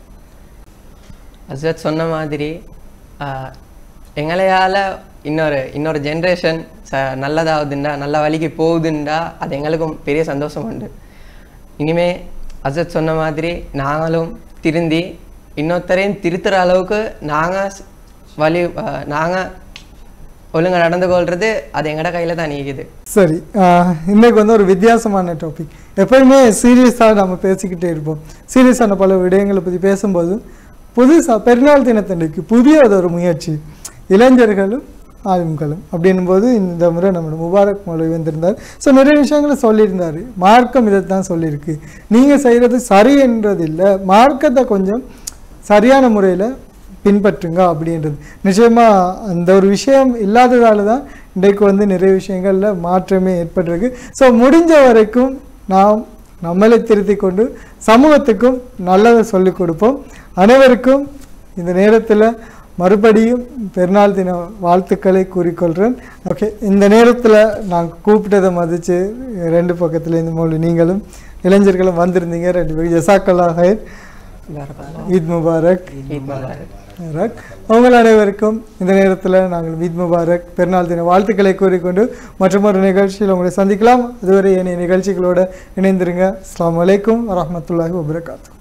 Speaker 4: அசத் சொன்ன மாதிரி ஆஹ், எங்களையால் இன்னொரு இன்னொரு ஜென்ரேஷன் ச நல்லதாகுதுண்டா நல்ல வழிக்கு போகுதுண்டா அது எங்களுக்கும் பெரிய சந்தோஷம் உண்டு இனிமே அசத் சொன்ன மாதிரி நாங்களும் திருந்தி இன்னொருத்தரையும் திருத்துற அளவுக்கு நாங்கள் வழி நாங்கள் ஒழுங்கா நடந்து கொள்றது அது எங்கட கையில் தான் நீக்குது
Speaker 1: சரி ஆஹ், இன்னைக்கு வந்து ஒரு வித்தியாசமான டாபிக் எப்பயுமே சீரியஸாக நம்ம பேசிக்கிட்டே இருப்போம் சீரியஸான பல விடயங்களை பற்றி பேசும்போது புதுசாக பெருநாள் தினத்தன்னைக்கு புதிய ஒரு முயற்சி இளைஞர்களும் ஆளும்களும் அப்படின்னும் போது இந்த முறை நம்மளோட முபாரக் மௌலவி வந்திருந்தார் ஸோ நிறைய விஷயங்களை சொல்லியிருந்தார் மார்க்கம் இதைத்தான் சொல்லியிருக்கு நீங்கள் செய்கிறது சரி என்றது இல்லை மார்க்கத்தை கொஞ்சம் சரியான முறையில் பின்பற்றுங்க அப்படின்றது நிச்சயமா அந்த ஒரு விஷயம் இல்லாததால தான் இன்றைக்கு வந்து நிறைய விஷயங்கள்ல மாற்றமே ஏற்பட்டிருக்கு ஸோ முடிஞ்ச வரைக்கும் நாம் நம்மளை திருத்தி கொண்டு சமூகத்துக்கும் நல்லதை சொல்லிக் கொடுப்போம் அனைவருக்கும் இந்த நேரத்தில் மறுபடியும் பெருநாள் தின வாழ்த்துக்களை கூறிக்கொள்கிறேன் ஓகே இந்த நேரத்தில் நான் கூப்பிட்டதை மதித்து ரெண்டு பக்கத்தில் இந்த மூலம் நீங்களும் இளைஞர்களும் வந்திருந்தீங்க ரெண்டு பேரும் ஜசாக்கல்லா ஹைர் ஈத் முபாரக்
Speaker 4: ஈத் முபாரக்.
Speaker 1: முபாரக் உங்கள் அனைவருக்கும் இந்த நேரத்தில் நாங்கள் ஈத் முபாரக் பெருநாள் தின வாழ்த்துக்களை கூறிக்கொண்டு மற்றொரு நிகழ்ச்சியில் உங்களை சந்திக்கலாம் அதுவரை என்னைய நிகழ்ச்சிகளோடு இணைந்திருங்க அஸ்ஸலாமு அலைக்கும் வரஹ்மத்துல்லாஹி வபரகாத்து